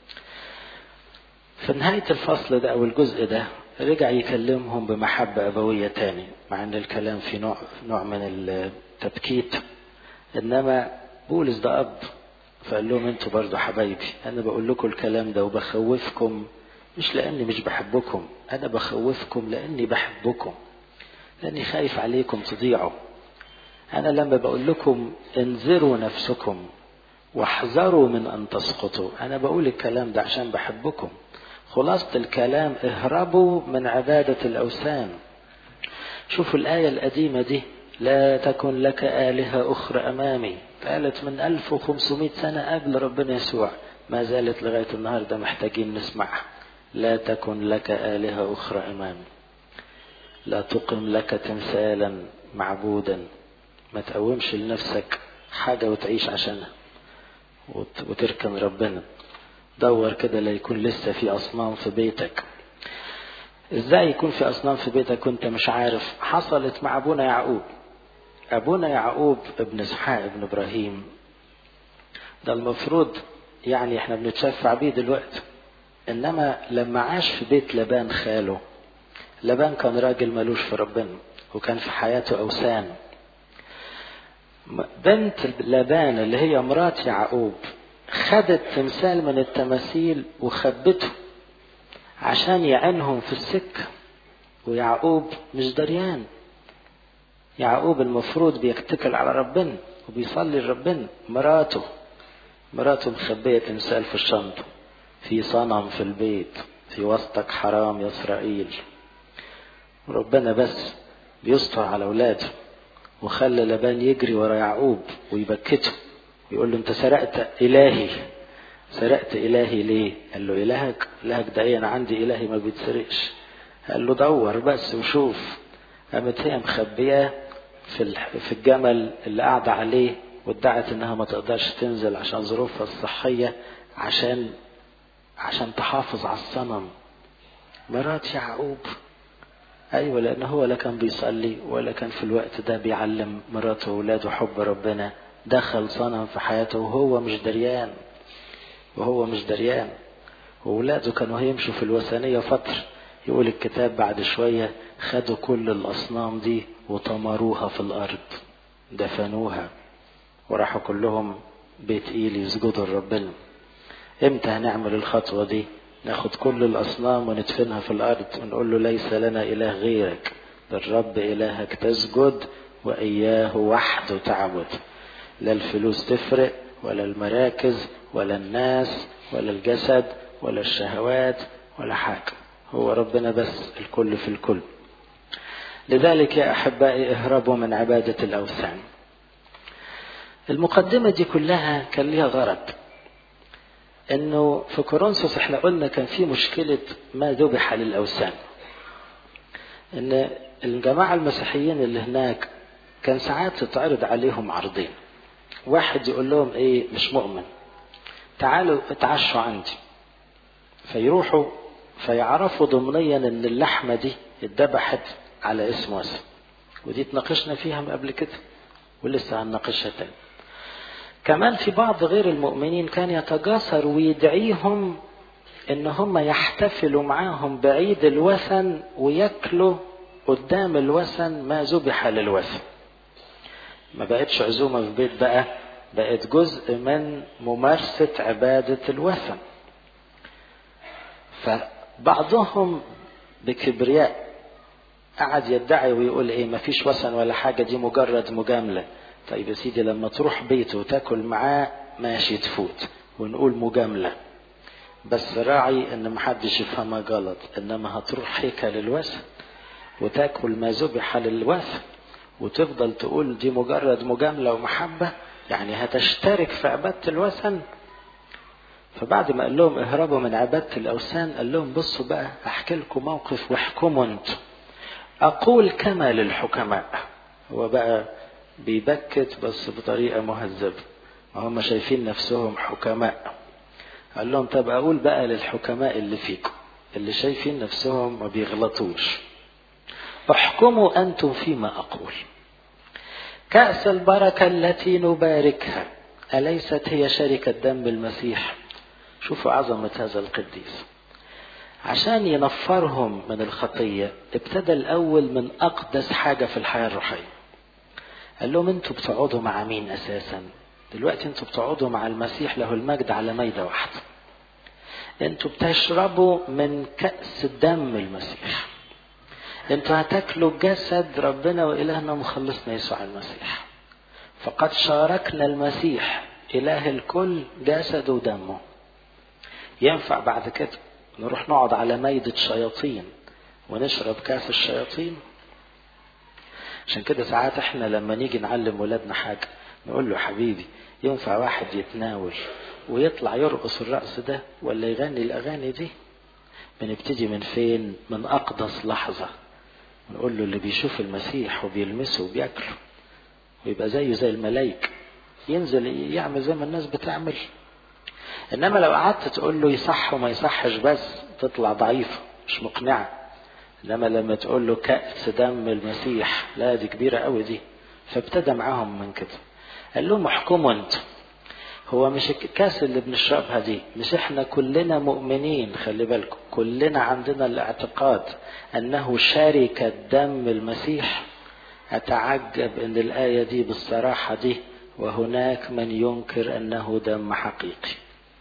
في نهاية الفصل ده أو الجزء ده رجع يكلمهم بمحبة أبوية تاني مع أن الكلام في نوع, نوع من التبكيت إنما بولس ده أب فقال لهم انتوا برضو حبايبي انا بقول لكم الكلام ده وبخوفكم مش لاني مش بحبكم انا بخوفكم لاني بحبكم لاني خايف عليكم تضيعوا انا لما بقول لكم انذروا نفسكم واحذروا من ان تسقطوا انا بقول الكلام ده عشان بحبكم خلاصة الكلام اهربوا من عبادة الاوثان شوفوا الاية القديمة دي لا تكن لك آلهة أخرى أمامي قالت من 1500 سنة قبل ربنا يسوع ما زالت لغاية النهاردة محتاجين نسمعها لا تكن لك آلهة أخرى أمامي لا تقم لك تمثالا معبودا ما تقومش لنفسك حاجة وتعيش عشانها وتركن ربنا دور كده لا يكون لسه في أصنام في بيتك ازاي يكون في أصنام في بيتك وانت مش عارف حصلت مع أبونا يعقوب أبونا يعقوب ابن إسحاق ابن إبراهيم ده المفروض يعني احنا بنتشفع بيه دلوقتي إنما لما عاش في بيت لبان خاله لبان كان راجل ملوش في ربنا وكان في حياته أوثان بنت لبان اللي هي مرات يعقوب خدت تمثال من التماثيل وخبته عشان يعينهم في السكة ويعقوب مش دريان يعقوب المفروض بيتكل على ربنا وبيصلي لربنا مراته مراته مخبية تمثال في الشنطة في صنم في البيت في وسطك حرام يا إسرائيل وربنا بس بيستر على أولاده وخلى لبان يجري ورا يعقوب ويبكته ويقول له أنت سرقت إلهي سرقت إلهي ليه؟ قال له إلهك إلهك ده إيه أنا عندي إلهي ما بيتسرقش قال له دور بس وشوف قامت هي مخبياه في في الجمل اللي قاعدة عليه وادعت انها ما تقدرش تنزل عشان ظروفها الصحية عشان عشان تحافظ على الصنم مرات يعقوب ايوه لان هو لا كان بيصلي ولا كان في الوقت ده بيعلم مراته واولاده حب ربنا دخل صنم في حياته وهو مش دريان وهو مش دريان وولاده كانوا هيمشوا في الوثنية فترة يقول الكتاب بعد شوية خدوا كل الأصنام دي وطمروها في الأرض دفنوها وراحوا كلهم بيت إيلي يسجدوا لربنا امتى هنعمل الخطوة دي ناخد كل الأصنام وندفنها في الأرض ونقول له ليس لنا إله غيرك للرب إلهك تسجد وإياه وحده تعبد لا الفلوس تفرق ولا المراكز ولا الناس ولا الجسد ولا الشهوات ولا حاجة هو ربنا بس الكل في الكل لذلك يا أحبائي اهربوا من عبادة الأوثان المقدمة دي كلها كان ليها غرض انه في كورنثوس احنا قلنا كان في مشكلة ما ذبح للأوثان ان الجماعة المسيحيين اللي هناك كان ساعات تتعرض عليهم عرضين واحد يقول لهم ايه مش مؤمن تعالوا اتعشوا عندي فيروحوا فيعرفوا ضمنيا ان اللحمة دي اتذبحت على اسم واسم ودي اتناقشنا فيها قبل كده ولسه هنناقشها تاني كمان في بعض غير المؤمنين كان يتجاسر ويدعيهم ان هم يحتفلوا معاهم بعيد الوثن وياكلوا قدام الوثن ما ذبح للوثن ما بقتش عزومة في بيت بقى بقت جزء من ممارسة عبادة الوثن فبعضهم بكبرياء قعد يدعي ويقول ايه مفيش وثن ولا حاجة دي مجرد مجاملة طيب يا سيدي لما تروح بيته وتاكل معاه ماشي تفوت ونقول مجاملة بس راعي ان محدش يفهمها غلط انما هتروح هيكل الوثن وتاكل ما ذبح للوثن وتفضل تقول دي مجرد مجاملة ومحبة يعني هتشترك في عبادة الوثن فبعد ما قال لهم اهربوا من عبادة الأوثان قال لهم بصوا بقى أحكي لكم موقف واحكموا انتوا أقول كما للحكماء هو بقى بيبكت بس بطريقة مهذبة هم شايفين نفسهم حكماء قال لهم طب أقول بقى للحكماء اللي فيكم اللي شايفين نفسهم ما بيغلطوش احكموا أنتم فيما أقول كأس البركة التي نباركها أليست هي شركة دم المسيح شوفوا عظمة هذا القديس عشان ينفرهم من الخطية ابتدى الأول من أقدس حاجة في الحياة الروحية قال لهم انتوا بتقعدوا مع مين أساسا دلوقتي انتوا بتقعدوا مع المسيح له المجد على ميدة واحدة انتوا بتشربوا من كأس دم المسيح انتوا هتاكلوا جسد ربنا وإلهنا مخلصنا يسوع المسيح فقد شاركنا المسيح إله الكل جسده ودمه ينفع بعد كده نروح نقعد على ميدة شياطين ونشرب كاس الشياطين عشان كده ساعات احنا لما نيجي نعلم ولادنا حاجة نقول له حبيبي ينفع واحد يتناول ويطلع يرقص الرقص ده ولا يغني الأغاني دي بنبتدي من فين من أقدس لحظة نقول له اللي بيشوف المسيح وبيلمسه وبياكله ويبقى زيه زي الملايك ينزل يعمل زي ما الناس بتعمل انما لو قعدت تقول له يصح وما يصحش بس تطلع ضعيفه مش مقنعه انما لما تقول له كأس دم المسيح لا دي كبيره قوي دي فابتدى معاهم من كده قال لهم احكموا انتوا هو مش الكاس اللي بنشربها دي مش احنا كلنا مؤمنين خلي بالكم كلنا عندنا الاعتقاد انه شركة دم المسيح اتعجب ان الاية دي بالصراحة دي وهناك من ينكر انه دم حقيقي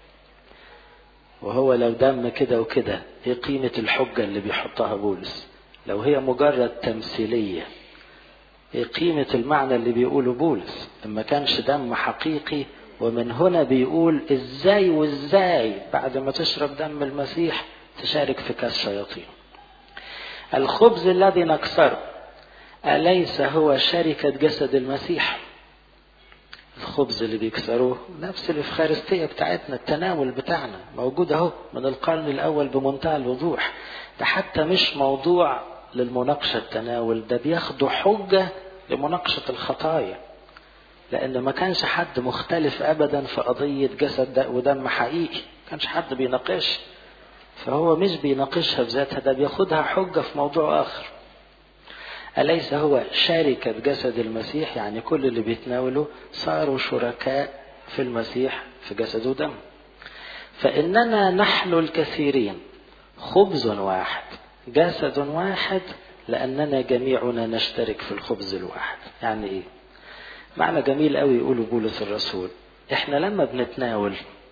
وهو لو دم كده وكده ايه قيمة الحجة اللي بيحطها بولس لو هي مجرد تمثيلية ايه قيمة المعنى اللي بيقوله بولس لما كانش دم حقيقي ومن هنا بيقول ازاي وازاي بعد ما تشرب دم المسيح تشارك في كاس شياطين الخبز الذي نكسره أليس هو شركة جسد المسيح الخبز اللي بيكسروه نفس الإفخارستية بتاعتنا التناول بتاعنا موجود أهو من القرن الأول بمنتهى الوضوح ده حتى مش موضوع للمناقشة التناول ده بياخدوا حجة لمناقشة الخطايا لأن ما كانش حد مختلف أبدا في قضية جسد ودم حقيقي ما كانش حد بيناقش فهو مش بيناقشها بذاتها ده بياخدها حجة في موضوع آخر أليس هو شركة جسد المسيح يعني كل اللي بيتناولوا صاروا شركاء في المسيح في جسد ودم فإننا نحن الكثيرين خبز واحد جسد واحد لأننا جميعنا نشترك في الخبز الواحد يعني إيه معنى جميل قوي يقوله بولس الرسول احنا لما بنتناول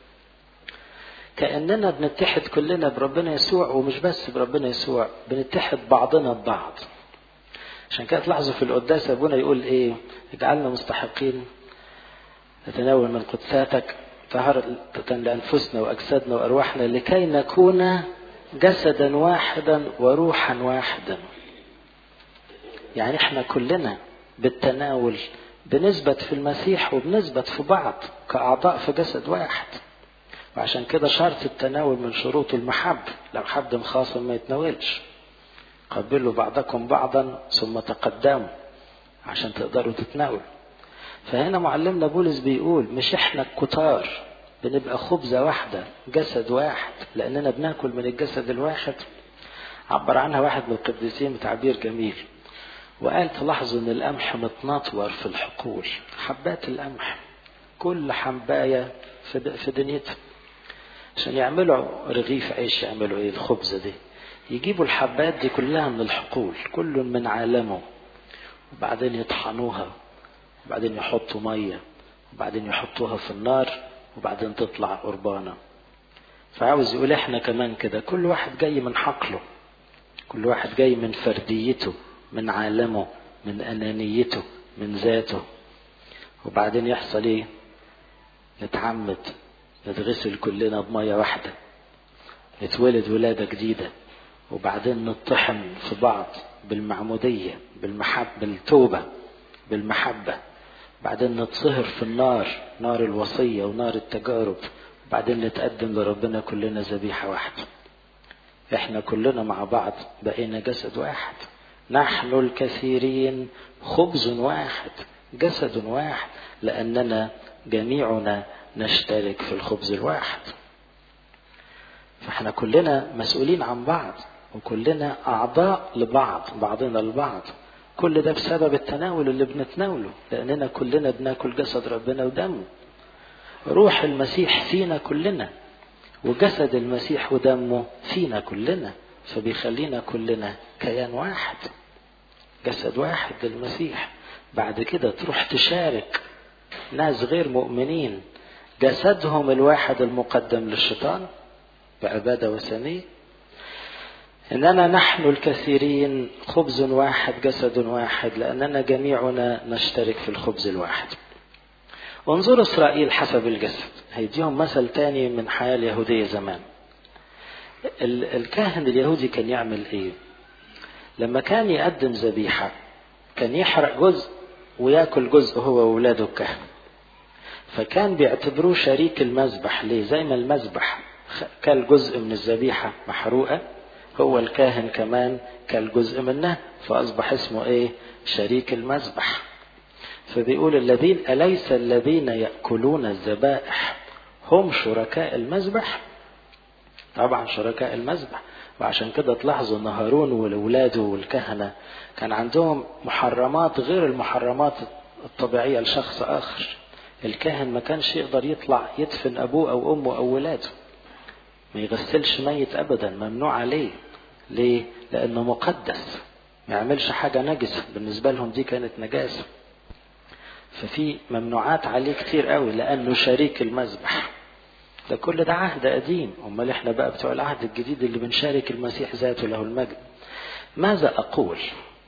كأننا بنتحد كلنا بربنا يسوع ومش بس بربنا يسوع بنتحد بعضنا ببعض عشان كده تلاحظوا في القداس ابونا يقول ايه اجعلنا مستحقين نتناول من قدساتك طهارة لأنفسنا وأجسادنا وأرواحنا لكي نكون جسدا واحدا وروحا واحدا يعني احنا كلنا بالتناول بنثبت في المسيح وبنثبت في بعض كأعضاء في جسد واحد وعشان كده شرط التناول من شروط المحبة لو حد مخاصم ما يتناولش قبلوا بعضكم بعضا ثم تقدموا عشان تقدروا تتناولوا فهنا معلمنا بولس بيقول مش احنا الكتار بنبقى خبزة واحدة جسد واحد لأننا بناكل من الجسد الواحد عبر عنها واحد من القديسين بتعبير جميل وقال تلاحظوا ان القمح متنطور في الحقول حبات القمح كل حباية في دنيتها عشان يعملوا رغيف عيش يعملوا ايه الخبزة دي يجيبوا الحبات دي كلها من الحقول كل من عالمه وبعدين يطحنوها وبعدين يحطوا مية وبعدين يحطوها في النار وبعدين تطلع قربانة فعاوز يقول احنا كمان كده كل واحد جاي من حقله كل واحد جاي من فرديته من عالمه من أنانيته من ذاته وبعدين يحصل ايه نتعمد نتغسل كلنا بمية واحدة نتولد ولادة جديدة وبعدين نطحن في بعض بالمعمودية بالمحب بالتوبة بالمحبة بعدين نتصهر في النار نار الوصية ونار التجارب بعدين نتقدم لربنا كلنا ذبيحة واحدة احنا كلنا مع بعض بقينا جسد واحد نحن الكثيرين خبز واحد جسد واحد لأننا جميعنا نشترك في الخبز الواحد فاحنا كلنا مسؤولين عن بعض وكلنا أعضاء لبعض بعضنا البعض كل ده بسبب التناول اللي بنتناوله لأننا كلنا بناكل جسد ربنا ودمه روح المسيح فينا كلنا وجسد المسيح ودمه فينا كلنا فبيخلينا كلنا كيان واحد جسد واحد للمسيح بعد كده تروح تشارك ناس غير مؤمنين جسدهم الواحد المقدم للشيطان بعبادة وثنية إننا نحن الكثيرين خبز واحد جسد واحد لأننا جميعنا نشترك في الخبز الواحد وانظر إسرائيل حسب الجسد هيديهم مثل تاني من حياة اليهودية زمان الكاهن اليهودي كان يعمل ايه لما كان يقدم ذبيحة كان يحرق جزء وياكل جزء هو وولاده الكهنة فكان بيعتبروه شريك المذبح ليه زي ما المذبح كل جزء من الذبيحة محروقة هو الكاهن كمان كل جزء منها فأصبح اسمه ايه شريك المذبح فبيقول الذين أليس الذين يأكلون الذبائح هم شركاء المذبح طبعا شركاء المذبح وعشان كده تلاحظوا ان هارون واولاده والكهنه كان عندهم محرمات غير المحرمات الطبيعيه لشخص اخر الكاهن ما كانش يقدر يطلع يدفن ابوه او امه او ولاده ما يغسلش ميت ابدا ممنوع عليه ليه لانه مقدس ما يعملش حاجه نجسه بالنسبه لهم دي كانت نجاسه ففي ممنوعات عليه كتير قوي لانه شريك المذبح ده كل ده عهد قديم امال احنا بقى بتوع العهد الجديد اللي بنشارك المسيح ذاته له المجد ماذا اقول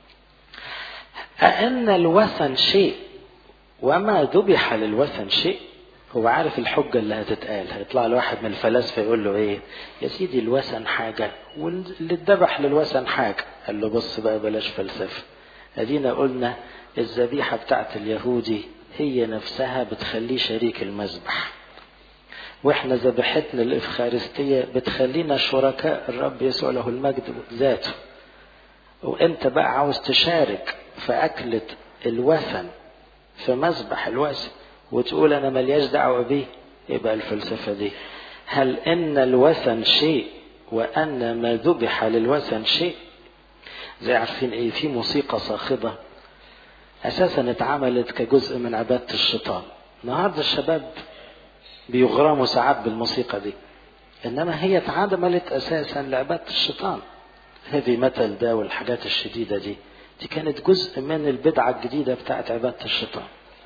أأن الوثن شيء وما ذبح للوثن شيء هو عارف الحجة اللي هتتقال هيطلع له واحد من الفلاسفة يقول له ايه يا سيدي الوثن حاجة واللي اتذبح للوثن حاجة قال له بص بقى بلاش فلسفة ادينا قلنا الذبيحة بتاعت اليهودي هي نفسها بتخليه شريك المذبح واحنا ذبيحتنا الافخارستيه بتخلينا شركاء الرب يسوع له المجد ذاته وانت بقى عاوز تشارك في اكله الوثن في مذبح الوثن وتقول انا ملياش دعوه بيه يبقى الفلسفه دي هل ان الوثن شيء وان ما ذبح للوثن شيء زي عارفين ايه في موسيقى صاخبه اساسا اتعملت كجزء من عباده الشيطان النهارده الشباب بيغرموا ساعات بالموسيقى دي انما هي اتعملت اساسا لعباده الشيطان هذه مثل ده والحاجات الشديده دي دي كانت جزء من البدعه الجديده بتاعت عباده الشيطان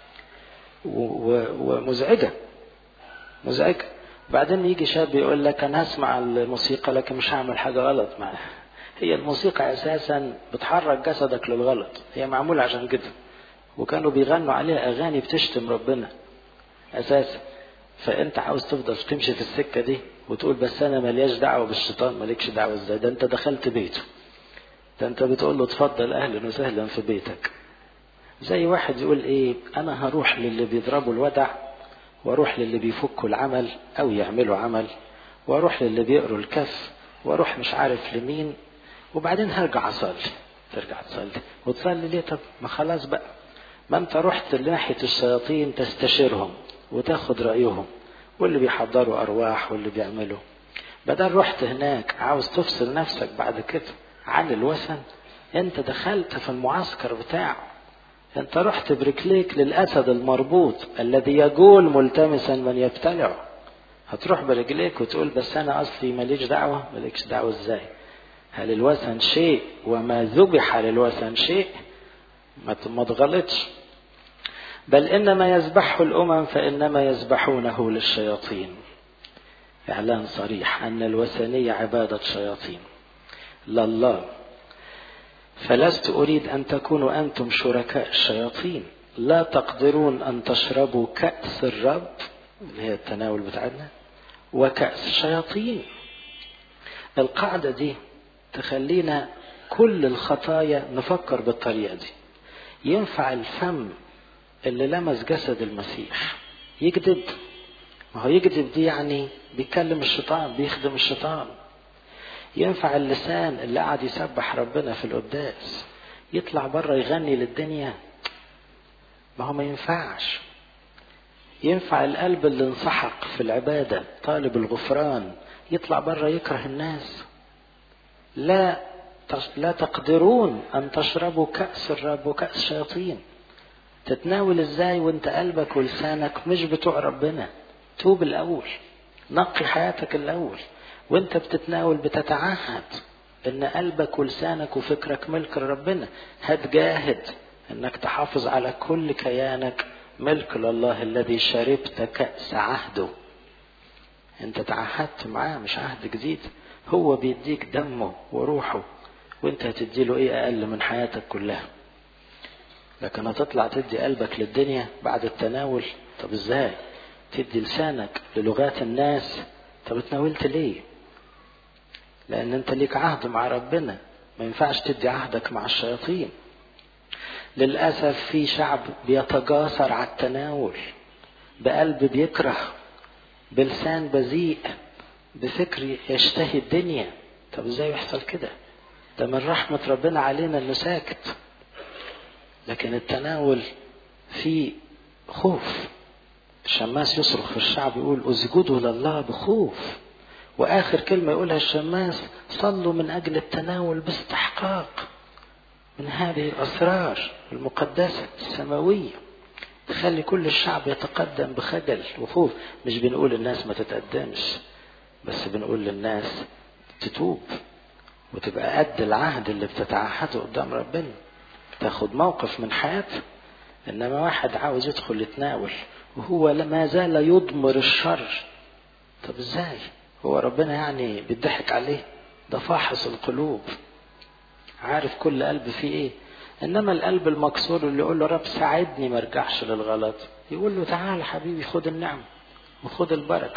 ومزعجه مزعجه بعدين يجي شاب يقول لك انا هسمع الموسيقى لكن مش هعمل حاجه غلط معاها هي الموسيقى اساسا بتحرك جسدك للغلط هي معموله عشان كده وكانوا بيغنوا عليها اغاني بتشتم ربنا اساسا فانت عاوز تفضل تمشي في السكه دي وتقول بس انا ملياش دعوه بالشيطان مالكش دعوه ازاي ده انت دخلت بيته ده انت بتقول له اتفضل اهلا وسهلا في بيتك زي واحد يقول ايه انا هروح للي بيضربوا الودع واروح للي بيفكوا العمل او يعملوا عمل واروح للي بيقروا الكف واروح مش عارف لمين وبعدين هرجع اصلي ترجع تصلي وتصلي ليه طب ما خلاص بقى ما انت رحت لناحيه الشياطين تستشيرهم وتاخد رأيهم واللي بيحضروا أرواح واللي بيعملوا بدل رحت هناك عاوز تفصل نفسك بعد كده عن الوثن انت دخلت في المعسكر بتاعه انت رحت برجليك للأسد المربوط الذي يجول ملتمسا من يبتلعه هتروح برجليك وتقول بس أنا أصلي ماليش دعوة مالكش دعوة إزاي هل الوثن شيء وما ذبح للوثن شيء ما تغلطش بل إنما يذبحه الأمم فإنما يذبحونه للشياطين إعلان صريح أن الوثنية عبادة شياطين لله فلست أريد أن تكونوا أنتم شركاء الشياطين لا تقدرون أن تشربوا كأس الرب اللي هي التناول بتاعنا وكأس الشياطين القاعدة دي تخلينا كل الخطايا نفكر بالطريقة دي ينفع الفم اللي لمس جسد المسيح يكذب ما هو يكذب دي يعني بيكلم الشيطان بيخدم الشيطان ينفع اللسان اللي قاعد يسبح ربنا في القداس يطلع بره يغني للدنيا ما هو ما ينفعش ينفع القلب اللي انسحق في العبادة طالب الغفران يطلع بره يكره الناس لا لا تقدرون أن تشربوا كأس الرب وكأس الشياطين تتناول ازاي وانت قلبك ولسانك مش بتوع ربنا توب الأول نقي حياتك الأول وانت بتتناول بتتعهد ان قلبك ولسانك وفكرك ملك لربنا هتجاهد انك تحافظ على كل كيانك ملك لله الذي شربت كأس عهده انت تعهدت معاه مش عهد جديد هو بيديك دمه وروحه وانت هتديله ايه اقل من حياتك كلها لكن هتطلع تدي قلبك للدنيا بعد التناول طب ازاي تدي لسانك للغات الناس طب اتناولت ليه لان انت ليك عهد مع ربنا ما ينفعش تدي عهدك مع الشياطين للأسف في شعب بيتجاسر على التناول بقلب بيكره بلسان بذيء بفكر يشتهي الدنيا طب ازاي يحصل كده ده من رحمة ربنا علينا انه ساكت لكن التناول فيه خوف الشماس يصرخ في الشعب يقول اسجدوا لله بخوف واخر كلمة يقولها الشماس صلوا من اجل التناول باستحقاق من هذه الاسرار المقدسة السماوية تخلي كل الشعب يتقدم بخجل وخوف مش بنقول الناس ما تتقدمش بس بنقول للناس تتوب وتبقى قد العهد اللي بتتعهده قدام ربنا تاخد موقف من حياتها انما واحد عاوز يدخل يتناول وهو ما زال يضمر الشر طب ازاي هو ربنا يعني بيضحك عليه ده فاحص القلوب عارف كل قلب فيه ايه انما القلب المكسور اللي يقول له رب ساعدني ما ارجعش للغلط يقول له تعال حبيبي خد النعمه وخد البركه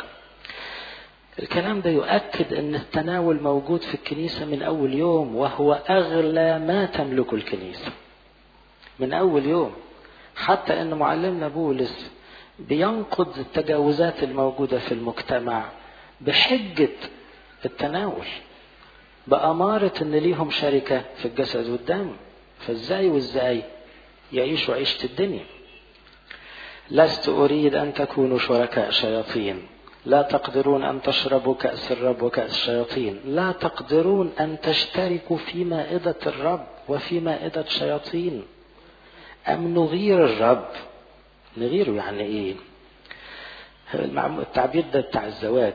الكلام ده يؤكد ان التناول موجود في الكنيسه من اول يوم وهو اغلى ما تملكه الكنيسه من اول يوم حتى ان معلمنا بولس بينقض التجاوزات الموجوده في المجتمع بحجه التناول بأمارة إن ليهم شركة في الجسد والدم فإزاي وإزاي يعيشوا عيشة الدنيا لست أريد أن تكونوا شركاء شياطين لا تقدرون أن تشربوا كأس الرب وكأس الشياطين لا تقدرون أن تشتركوا في مائدة الرب وفي مائدة شياطين أم نغير الرب نغيره يعني إيه التعبير ده بتاع الزواج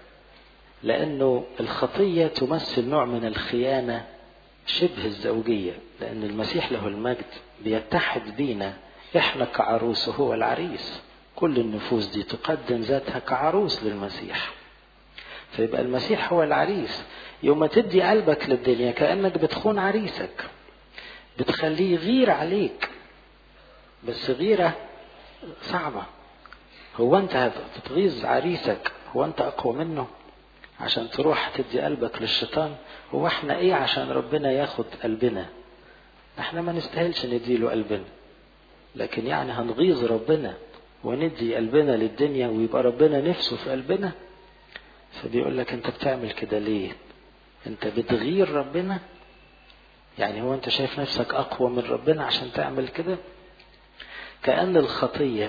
لأنه الخطية تمثل نوع من الخيانة شبه الزوجية لأن المسيح له المجد بيتحد بينا إحنا كعروس وهو العريس كل النفوس دي تقدم ذاتها كعروس للمسيح فيبقى المسيح هو العريس يوم ما تدي قلبك للدنيا كأنك بتخون عريسك بتخليه يغير عليك بس غيرة صعبة هو انت هتغيظ عريسك هو انت اقوى منه عشان تروح تدي قلبك للشيطان هو احنا ايه عشان ربنا ياخد قلبنا احنا ما نستاهلش نديله قلبنا لكن يعني هنغيظ ربنا وندي قلبنا للدنيا ويبقى ربنا نفسه في قلبنا فبيقول لك انت بتعمل كده ليه انت بتغير ربنا يعني هو انت شايف نفسك اقوى من ربنا عشان تعمل كده كأن الخطية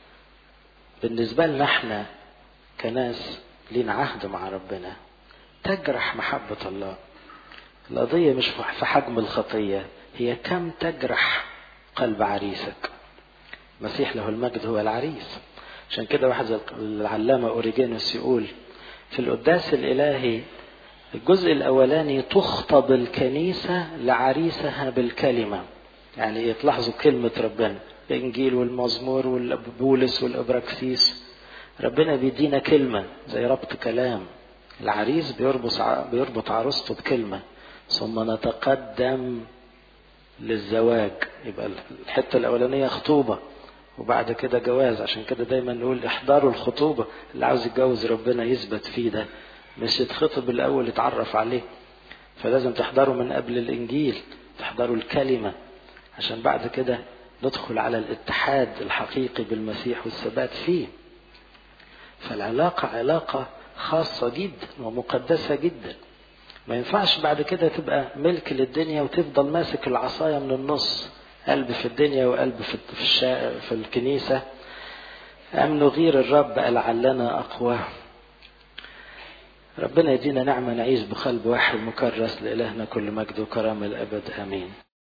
بالنسبة لنا احنا كناس لينا عهد مع ربنا تجرح محبة الله القضية مش في حجم الخطية هي كم تجرح قلب عريسك مسيح له المجد هو العريس عشان كده واحد زي العلامة أوريجينوس يقول في القداس الإلهي الجزء الأولاني تخطب الكنيسة لعريسها بالكلمة يعني تلاحظوا كلمة ربنا الإنجيل والمزمور والبولس والإبراكسيس ربنا بيدينا كلمة زي ربط كلام العريس بيربط بيربط عروسته بكلمة ثم نتقدم للزواج يبقى الحتة الأولانية خطوبة وبعد كده جواز عشان كده دايما نقول احضروا الخطوبة اللي عاوز يتجوز ربنا يثبت فيه ده مش يتخطب الأول يتعرف عليه فلازم تحضروا من قبل الإنجيل تحضروا الكلمة عشان بعد كده ندخل على الاتحاد الحقيقي بالمسيح والثبات فيه فالعلاقة علاقة خاصة جدا ومقدسة جدا ما ينفعش بعد كده تبقى ملك للدنيا وتفضل ماسك العصاية من النص قلب في الدنيا وقلب في في, الشا... في الكنيسة أم نغير الرب لعلنا أقوى ربنا يدينا نعمة نعيش بقلب واحد مكرس لإلهنا كل مجد وكرامة الأبد آمين